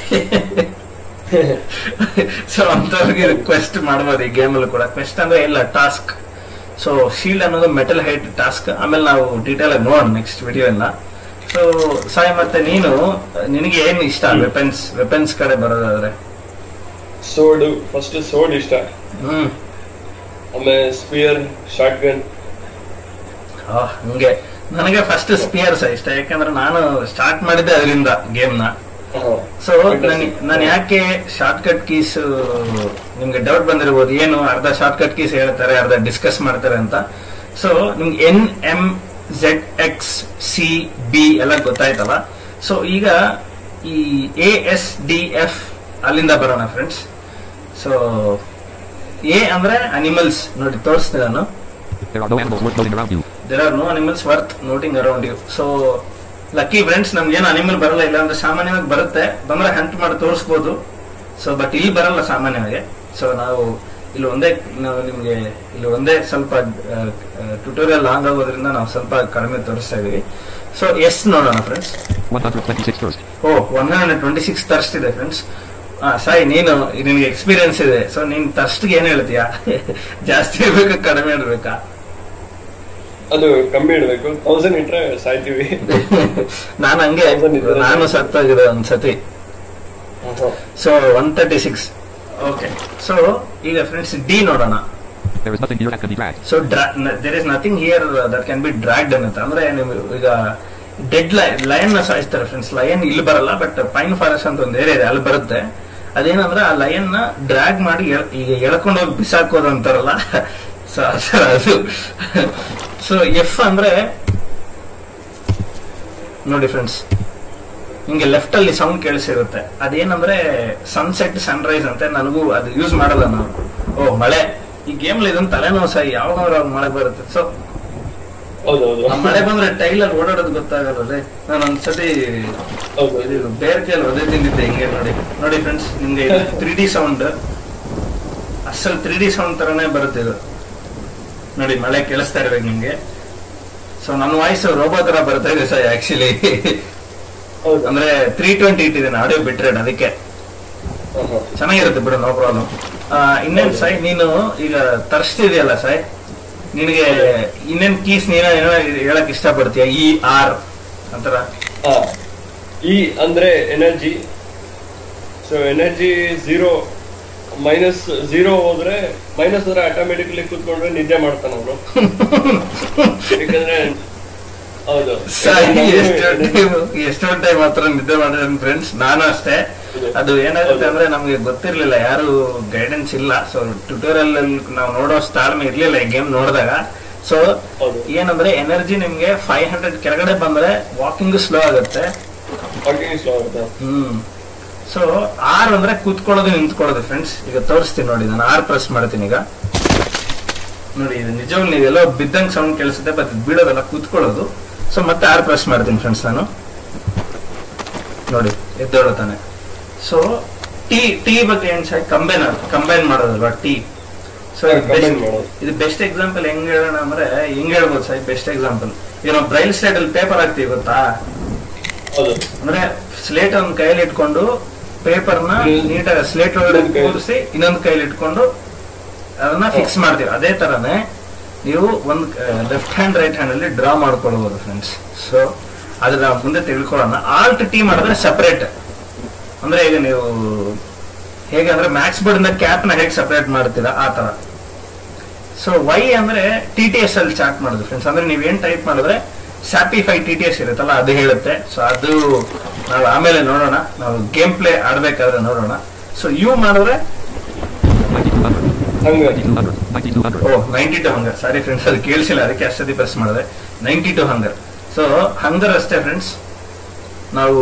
B: ಸೊ ಅಂತವ್ರಿಗೆ ಕ್ವೆಸ್ಟ್ ಮಾಡ್ಬೋದು ಈ ಗೇಮಲ್ಲಿ ಕೂಡ ಕ್ವೆಸ್ಟ್ ಅಂದ್ರೆ ಇಲ್ಲ ಟಾಸ್ಕ್ ಸೊ ಶೀಲ್ಡ್ ಅನ್ನೋದು ಮೆಟಲ್ ಹೈಟ್ ಟಾಸ್ಕ್ ಆಮೇಲೆ ನಾವು ಡೀಟೇಲ್ ಆಗಿ ನೋಡೋಣ ನೆಕ್ಸ್ಟ್ ವಿಡಿಯೋ ಎಲ್ಲ ಸೊ ಸಾಯಿ ಮತ್ತೆ ನೀನು ನಿನಗೆ ಏನ್ ಇಷ್ಟ ವೆಪನ್ಸ್ ವೆಪನ್ಸ್ ಕಡೆ ಬರೋದಾದ್ರೆ
C: ಸೋಡು ಫಸ್ಟ್ ಸೋಡ್ ಇಷ್ಟ
B: ಹ್ಮ್
C: ಆಮೇಲೆ ಸ್ಪಿಯರ್ ಶಾರ್ಟ್ ಗನ್
B: ಆ, ಹಂಗೆ ನನಗೆ ಫಸ್ಟ್ ಸ್ಪಿಯರ್ಸ್ ಇಷ್ಟ ಯಾಕಂದ್ರೆ ನಾನು ಸ್ಟಾರ್ಟ್ ಮಾಡಿದ್ದೆ ಅದರಿಂದ ಗೇಮ್ ನ ಸೊ ನಾನು ಯಾಕೆ ಶಾರ್ಟ್ ಕಟ್ ಕೀಸ್ ನಿಮ್ಗೆ ಡೌಟ್ ಬಂದಿರಬಹುದು ಏನು ಅರ್ಧ ಶಾರ್ಟ್ ಕಟ್ ಕೀಸ್ ಹೇಳ್ತಾರೆ ಅರ್ಧ ಡಿಸ್ಕಸ್ ಮಾಡ್ತಾರೆ ಅಂತ ಸೊ ನಿಮ್ಗೆ N M Z X C B ಎಲ್ಲ ಗೊತ್ತಾಯ್ತಲ್ಲ ಸೊ ಈಗ ಈ ಎ ಎಸ್ ಡಿ ಎಫ್ ಅಲ್ಲಿಂದ ಬರೋಣ ಫ್ರೆಂಡ್ಸ್ ಸೊ ಎ ಅಂದ್ರೆ ಅನಿಮಲ್ಸ್ ನೋಡಿ ತೋರಿಸ್ತೀನಿ ನಾನು
A: There are no animals worth noting around you.
B: There are no animals worth noting around you so lucky friends ನಮ್ಗೆ ಏನು ಅನಿಮಲ್ ಬರಲ್ಲ ಇಲ್ಲ ಅಂದ್ರೆ ಸಾಮಾನ್ಯವಾಗಿ ಬರುತ್ತೆ ಬಂದ್ರೆ ಹಂಟ್ ಮಾಡಿ ತೋರಿಸ್ಬೋದು ಸೊ ಬಟ್ ಇಲ್ಲಿ ಬರಲ್ಲ ಸಾಮಾನ್ಯವಾಗಿ ಸೊ ನಾವು ಇಲ್ಲಿ ಒಂದೇ ನಾವು ನಿಮ್ಗೆ ಇಲ್ಲಿ ಒಂದೇ ಸ್ವಲ್ಪ ಟ್ಯುಟೋರಿಯಲ್ ಲಾಂಗ್ ಆಗೋದ್ರಿಂದ ನಾವು ಸ್ವಲ್ಪ ಕಡಿಮೆ ತೋರಿಸ್ತಾ ಇದೀವಿ ಸೊ ಎಸ್ ನೋಡೋಣ friends
A: 126 first.
B: Oh one hundred twenty six thirst ಇದೆ ಫ್ರೆಂಡ್ಸ್ ಸಾಯಿ ನೀನು ನಿನ್ಗೆ ಎಕ್ಸ್ಪೀರಿಯನ್ಸ್ ಇದೆ ಸೊ ನೀನ್ ತರ್ಸ್ಟ್ಗೆ ಏನ್ ಹೇಳ್ತೀಯಾ ಜಾಸ್ತಿ ಇರ್ಬೇಕಾ ಕಡಿಮೆ ಇರ್ಬೇಕಾ
C: ಅದು ಕಮ್ಮಿ ಇಡಬೇಕು ತೌಸಂಡ್ ಇಟ್ರೆ ಸಾಯ್ತೀವಿ
B: ನಾನು ಹಂಗೆ ನಾನು ಸತ್ತೋಗಿದೆ ಒಂದ್ಸತಿ so one thirty six okay so ಈಗ ಫ್ರೆಂಡ್ಸ್ ಡಿ ನೋಡೋಣ
A: There is nothing here that can be dragged.
B: So there is nothing here that can be dragged ಅನ್ನತ್ತೆ ಅಂದ್ರೆ ನೀವು ಈಗ ಡೆಡ್ ಲೈನ್ ಲಯನ್ ನ ಸಾಯಿಸ್ತಾರೆ ಫ್ರೆಂಡ್ಸ್ ಲಯನ್ ಇಲ್ಲಿ ಬರಲ್ಲ ಬಟ್ ಪೈನ್ ಫಾರೆಸ್ಟ್ ಅಂತ ಒಂದು ಏರಿಯಾ ಇದೆ ಅಲ್ಲಿ ಬರುತ್ತೆ ಅದೇನಂದ್ರೆ ಆ ಲಯನ್ ನ ಡ್ರಾಗ್ ಮಾಡಿ ಎಳ್- ಈಗ ಎಳ್ಕೊಂಡು ಹೋಗಿ ಬಿಸಾಕೋದು ಅಂತಾರಲ್ಲ ಸೊ ಅದು ಸೊ ಎಫ್ ಅಂದ್ರೆ ನೋಡಿ ಫ್ರೆಂಡ್ಸ್ ನಿಮ್ಗೆ ಲೆಫ್ಟ್ ಅಲ್ಲಿ ಸೌಂಡ್ ಕೇಳಿಸಿರುತ್ತೆ ಅದೇನಂದ್ರೆ ಸನ್ಸೆಟ್ ಸನ್ರೈಸ್ ಅಂತ ನನಗೂ ಅದು ಯೂಸ್ ಮಾಡಲ್ಲ ನಾವು ಓ ಮಳೆ ಈ ಗೇಮ್ ಇದೊಂದು ತಲೆನೋವು ಸಹ ಯಾವಾಗ ಮಳೆ ಬರುತ್ತೆ ಸೊ
C: ಹೌದೌದು
B: ಆ ಮಳೆ ಬಂದ್ರೆ ಟೈಲಲ್ಲಿ ಓಡಾಡೋದು ಗೊತ್ತಾಗಲ್ಲ ನಾನು ಒಂದ್ಸತಿ
C: ಹೌದು
B: ಇದು ಬೇರೆ ಕೈಯಲ್ಲಿ ಒದೆ ತಿಂದಿದ್ದೆ ಹಿಂಗೆ ನೋಡಿ ನೋಡಿ ಫ್ರೆಂಡ್ಸ್ ನಿಮ್ಗೆ ತ್ರೀ ಡಿ ಸೌಂಡ್ ಅಸಲ್ ತ್ರೀ ಡಿ ಸೌಂಡ್ ತರನೇ ಬರುತ್ತೆ ಇದು ನೋಡಿ ಮಳೆ ಕೇಳಿಸ್ತಾ ಇರ್ಬೇಕು ನಿಮ್ಗೆ ಸೊ ನನ್ನ ವಾಯ್ಸ್ ರೋಬೋ ತರ ಬರ್ತಾ ಇದೆ ಸರ್ ಆಕ್ಚುಲಿ
C: ಹೌದು
B: ಅಂದ್ರೆ ತ್ರೀ ಟ್ವೆಂಟಿ ಇಟ್ಟಿದ್ದೇನೆ ಆಡಿಯೋ ಬಿಟ್ರೇಡ್ ಅದಕ್ಕೆ
C: ಹಾ, ಹಾ.
B: ಚೆನ್ನಾಗಿರುತ್ತೆ ಬಿಡು ನೋ ಪ್ರಾಬ್ಲಮ್ ಇನ್ನೇನ್ ಸಾಯ್ ನೀನು ಈಗ ತರಿಸ್ತಿದ್ಯಲ್ಲ ಸಾಯ್ ನಿನಗೆ ಇನ್ನೇನ್ ಕೀಸ್ ನೀನ ಏನೋ ಹೇಳಕ್ ಇಷ್ಟಪಡ್ತೀಯ ಇ ಆರ್ ಅಂತರ
C: ಹಾ. ಇ ಅಂದ್ರೆ energy so energy zero minus zero ಹೋದ್ರೆ ಮೈನಸ್ ಅಂದ್ರೆ ಆಟೋಮೆಟಿಕ್ಲಿ ಕೂತ್ಕೊಂಡ್ರೆ ನಿದ್ದೆ ಮಾಡ್ತಾನೆ ಅವನು ಯಾಕಂದ್ರೆ ಹೌದು
B: ಸಾಯಿ
C: ಯಾಕಂದ್ರೆ
B: ಎಷ್ಟೋ
C: ನಾನು
B: ಟೈಮ್ ಎಷ್ಟೋ ಟೈಮ್ ಹತ್ರ ನಿದ್ದೆ ಮಾಡಿದ್ರೆ ಫ್ರೆಂಡ್ಸ್ ನಾನು ಅಷ್ಟೇ ಅದು ಏನಾಗುತ್ತೆ ಅಂದ್ರೆ ನಮ್ಗೆ ಗೊತ್ತಿರ್ಲಿಲ್ಲ ಯಾರು ಗೈಡೆನ್ಸ್ ಇಲ್ಲ ಸೊ ಟ್ಯೂಟೋರಿಯಲ್ ಅಲ್ಲಿ ನಾವು ನೋಡೋ ತಾಳ್ಮೆ ಇರ್ಲಿಲ್ಲ ಈ ಗೇಮ್ ನೋಡಿದಾಗ ಸೊ
C: ಹೌದು.
B: ಏನಂದ್ರೆ ಎನರ್ಜಿ ನಿಮ್ಗೆ ಫೈವ್ ಹಂಡ್ರೆಡ್ ಕೆಳಗಡೆ ಬಂದ್ರೆ ವಾಕಿಂಗ್ ಸ್ಲೋ ಆಗುತ್ತೆ
C: walking slow ಆಗುತ್ತೆ
B: ಹ್ಮ್ ಸೊ ಆರ್ ಅಂದ್ರೆ ಕೂತ್ಕೊಳ್ಳೋದು ನಿಂತ್ಕೊಳ್ಳೋದು ಫ್ರೆಂಡ್ಸ್ ಈಗ ತೋರಿಸ್ತೀನಿ ನೋಡಿ ನಾನು ಆರ್ ಪ್ರೆಸ್ ಮಾಡ್ತೀನಿ ಈಗ ನೋಡಿ ಇದು ನಿಜವಾಗ್ಲೂ ನೀವೆಲ್ಲೋ ಬಿದ್ದಂಗ್ ಸೌಂಡ್ ಕೇಳಿಸುತ್ತೆ ಬಟ್ ಬೀಳೋದಲ್ಲ ಕೂತ್ಕೊಳ್ಳೋದು ಸೊ ಮತ್ತೆ ಆರ್ ಪ್ರೆಸ್ ಮಾಡ್ತೀನಿ ಫ್ರೆಂಡ್ಸ್ ನಾನು ನೋಡಿ ಎದ್ದೇಳುತ್ತಾನೆ ಸೊ ಟಿ ಟಿ ಬಗ್ಗೆ ಏನ್ ಸರ್ ಕಂಬೈನ್ ಕಂಬೈನ್ ಮಾಡೋದಲ್ವಾ ಟಿ ಸೊ
C: ಹಾ, combine ಮಾಡೋದು.
B: ಇದು ಬೆಸ್ಟ್ ಎಕ್ಸಾಂಪಲ್ ಹೆಂಗ್ ಹೇಳೋಣ ಅಂದ್ರೆ ಹೆಂಗ್ ಹೇಳ್ಬೋದು ಸರ್ ಬೆಸ್ಟ್ ಎಕ್ಸಾಂಪಲ್ ಈಗ ನಾವು ಬ್ರೈಲ್ ಸ್ಲೇಟ್ ಅಲ್ಲಿ ಪೇಪರ್ ಹಾಕ್ತೀವಿ ಗೊತ್ತಾ
C: ಹೌದು
B: ಅಂದ್ರೆ ಸ್ಲೇಟ್ ಒಂದ್ ಕೈಯಲ್ಲಿ ಇಟ್ಕೊಂಡು ಪೇಪರ್ ನ
C: ಹ್ಮ್.
B: ನೀಟಾಗಿ ಸ್ಲೇಟ್ ಒಳಗಡೆ
C: ಇನ್ನೊಂದ್ ಕೈಯಲ್ಲಿ.
B: ಕೂರಿಸಿ ಇನ್ನೊಂದ್ ಕೈಯಲ್ಲಿ ಇಟ್ಕೊಂಡು ಅದನ್ನ ಫಿಕ್ಸ್ ಮಾಡ್ತೀವಿ ಅದೇ ತರನೇ ನೀವು ಒಂದ್ ಲೆಫ್ಟ್ ಹ್ಯಾಂಡ್ ರೈಟ್ ಹ್ಯಾಂಡ್ ಅಲ್ಲಿ ಡ್ರಾ ಮಾಡ್ಕೊಳ್ಬಹುದು ಫ್ರೆಂಡ್ಸ್ ಸೊ ಅದನ್ನ ಮುಂದೆ ತಿಳ್ಕೊಳ್ಳೋಣ ಆಲ್ಟ್ ಟಿ ಮಾಡಿದ್ರೆ ಸಪರೇಟ್ ಅಂದ್ರೆ ಈಗ ನೀವು ಹೇಗೆ ಅಂದ್ರೆ ಮ್ಯಾಕ್ಸ್ ಬೋರ್ಡ್ ಇಂದ ಕ್ಯಾಪ್ ನ ಹೇಗೆ ಸಪರೇಟ್ ಮಾಡ್ತೀರಾ ಆ ತರ ಸೊ ವೈ ಅಂದ್ರೆ ಟಿ ಟಿ ಎಸ್ ಅಲ್ಲಿ ಚಾರ್ಟ್ ಮಾಡೋದು ಫ್ರೆಂಡ್ಸ್ ಅಂದ್ರೆ ನೀವೇನ್ ಟೈಪ್ ಮಾಡಿದ್ರೆ ಸ್ಯಾಪಿಫೈ ಟಿ ಟಿ ಎಸ್ ಇರುತ್ತಲ್ಲ ಅದು ಹೇಳುತ್ತೆ ಸೊ ಅದು ನಾವು ಆಮೇಲೆ ನೋಡೋಣ ನಾವು ಗೇಮ್ ಪ್ಲೇ ಆಡ್ಬೇಕಾದ್ರೆ ನೋಡೋಣ ಸೊ ಯು ಮಾಡಿದ್ರೆ
A: 9200.
C: ಹಂಗ
A: 9200. 9200.
B: Oh ninety two hunger sorry friends ಅದು ಕೇಳಿಸಿಲ್ಲ ಅದಕ್ಕೆ ಅಷ್ಟೊತ್ತಿ ಪ್ರೆಸ್ ಮಾಡಿದೆ ninety two hunger so hunger ಅಷ್ಟೇ ಫ್ರೆಂಡ್ಸ್ ನಾವು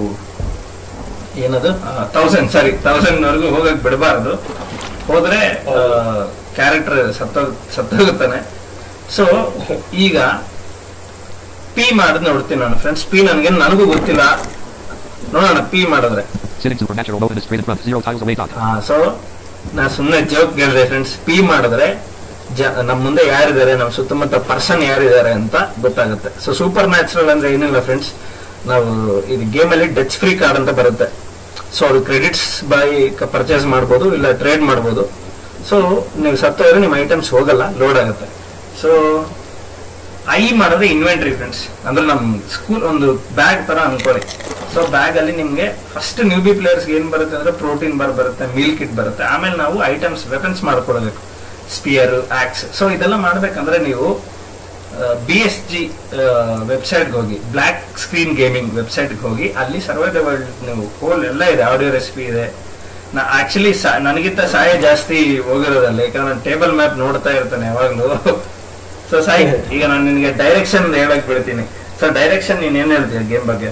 B: ಏನದು ತೌಸಂಡ್ ಸಾರಿ ತೌಸಂಡ್ ವರೆಗೂ ಹೋಗಕ್ ಬಿಡಬಾರ್ದು ಹೋದ್ರೆ ಕ್ಯಾರೆಕ್ಟರ್ ಸತ್ತ ಸತ್ತೋಗುತ್ತಾನೆ ಸೊ ಈಗ ಪಿ ಮಾಡಿದ್ ನೋಡ್ತೀನಿ ನಾನು ಫ್ರೆಂಡ್ಸ್ ಪಿ ನನಗೆ ನನಗೂ ಗೊತ್ತಿಲ್ಲ ನೋಡೋಣ ಪಿ ಮಾಡಿದ್ರೆ
A: Sitting supernatural open is straight in front. Zero tiles away dot.
B: So ನಾ ಸುಮ್ಮನೆ ಜೋಕ್ ಹೇಳಿದೆ ಫ್ರೆಂಡ್ಸ್ ಪಿ ಮಾಡಿದ್ರೆ ಜ ನಮ್ಮ ಮುಂದೆ ಯಾರಿದ್ದಾರೆ ನಮ್ಮ ಸುತ್ತಮುತ್ತ ಪರ್ಸನ್ ಯಾರಿದ್ದಾರೆ ಅಂತ ಗೊತ್ತಾಗುತ್ತೆ ಸೊ ಸೂಪರ್ ನ್ಯಾಚುರಲ್ ಅಂದ್ರೆ ಏನಿಲ್ಲ ಫ್ರೆಂಡ್ಸ್ ನಾವು ಇದು ಗೇಮ್ ಅಲ್ಲಿ ಡಚ್ ಫ್ರೀ ಕಾರ್ಡ್ ಅಂತ ಬರುತ್ತೆ ಸೊ ಅದು ಕ್ರೆಡಿಟ್ಸ್ ಬೈ ಪರ್ಚೇಸ್ ಮಾಡ್ಬೋದು ಇಲ್ಲ ಟ್ರೇಡ್ ಮಾಡ್ಬೋದು ಸೊ ನೀವು ಸತ್ತೋದ್ರೆ ನಿಮ್ಮ ಐಟಮ್ಸ್ ಹೋಗಲ್ಲ ಲೋಡ್ ಆಗುತ್ತೆ ಸೊ ಐ ಮಾಡಿದ್ರೆ ಇನ್ವೆಂಟ್ರಿ ಫ್ರೆಂಡ್ಸ್ ಅಂದ್ರೆ ನಮ್ ಸ್ಕೂಲ್ ಒಂದು ಬ್ಯಾಗ್ ತರ ಅನ್ಕೊಳ್ಳಿ ಸೊ ಬ್ಯಾಗ್ ಅಲ್ಲಿ ನಿಮ್ಗೆ ಫಸ್ಟ್ ನ್ಯೂ ಬಿ ಪ್ಲೇಯರ್ಸ್ ಏನ್ ಬರುತ್ತೆ ಅಂದ್ರೆ ಪ್ರೋಟೀನ್ ಬಾರ್ ಬರುತ್ತೆ ಮೀಲ್ ಕಿಟ್ ಬರುತ್ತೆ ಆಮೇಲೆ ನಾವು ಐಟಮ್ಸ್ ವೆಪನ್ಸ್ ಮಾಡ್ಕೊಳ್ಬೇಕು ಸ್ಪಿಯರ್ ಆಕ್ಸ್ ಸೊ ಇದೆಲ್ಲ ಮಾಡ್ಬೇಕಂದ್ರೆ ನೀವು ಬಿ ಎಸ್ ಜಿ ವೆಬ್ಸೈಟ್ಗೆ ಹೋಗಿ ಬ್ಲ್ಯಾಕ್ ಸ್ಕ್ರೀನ್ ಗೇಮಿಂಗ್ ವೆಬ್ಸೈಟ್ಗೆ ಹೋಗಿ ಅಲ್ಲಿ ಸರ್ವೇ ದ ವರ್ಲ್ಡ್ ನೀವು ಹೋಲ್ ಎಲ್ಲ ಇದೆ ಆಡಿಯೋ ರೆಸಿಪಿ ಇದೆ ನಾ ಆಕ್ಚುಲಿ ನನಗಿಂತ ಸಹಾಯ ಜಾಸ್ತಿ ಹೋಗಿರೋದಲ್ಲ ಯಾಕಂದ್ರೆ ನಾನು ಟೇಬಲ್ ಮ್ಯಾಪ್ ನೋಡ್ತಾ ಇರ್ತಾನೆ ಯಾವಾಗ್ಲೂ ಸೊ ಸಾಯಿ ಈಗ ನಾನು ನಿನಗೆ ಡೈರೆಕ್ಷನ್ ಹೇಳಕ್ ಬಿಡ್ತೀನಿ ಸೊ ಡೈರೆಕ್ಷನ್ ನೀನ್ ಏನ್ ಹೇಳ್ತೀಯ ಗೇಮ್ ಬಗ್ಗೆ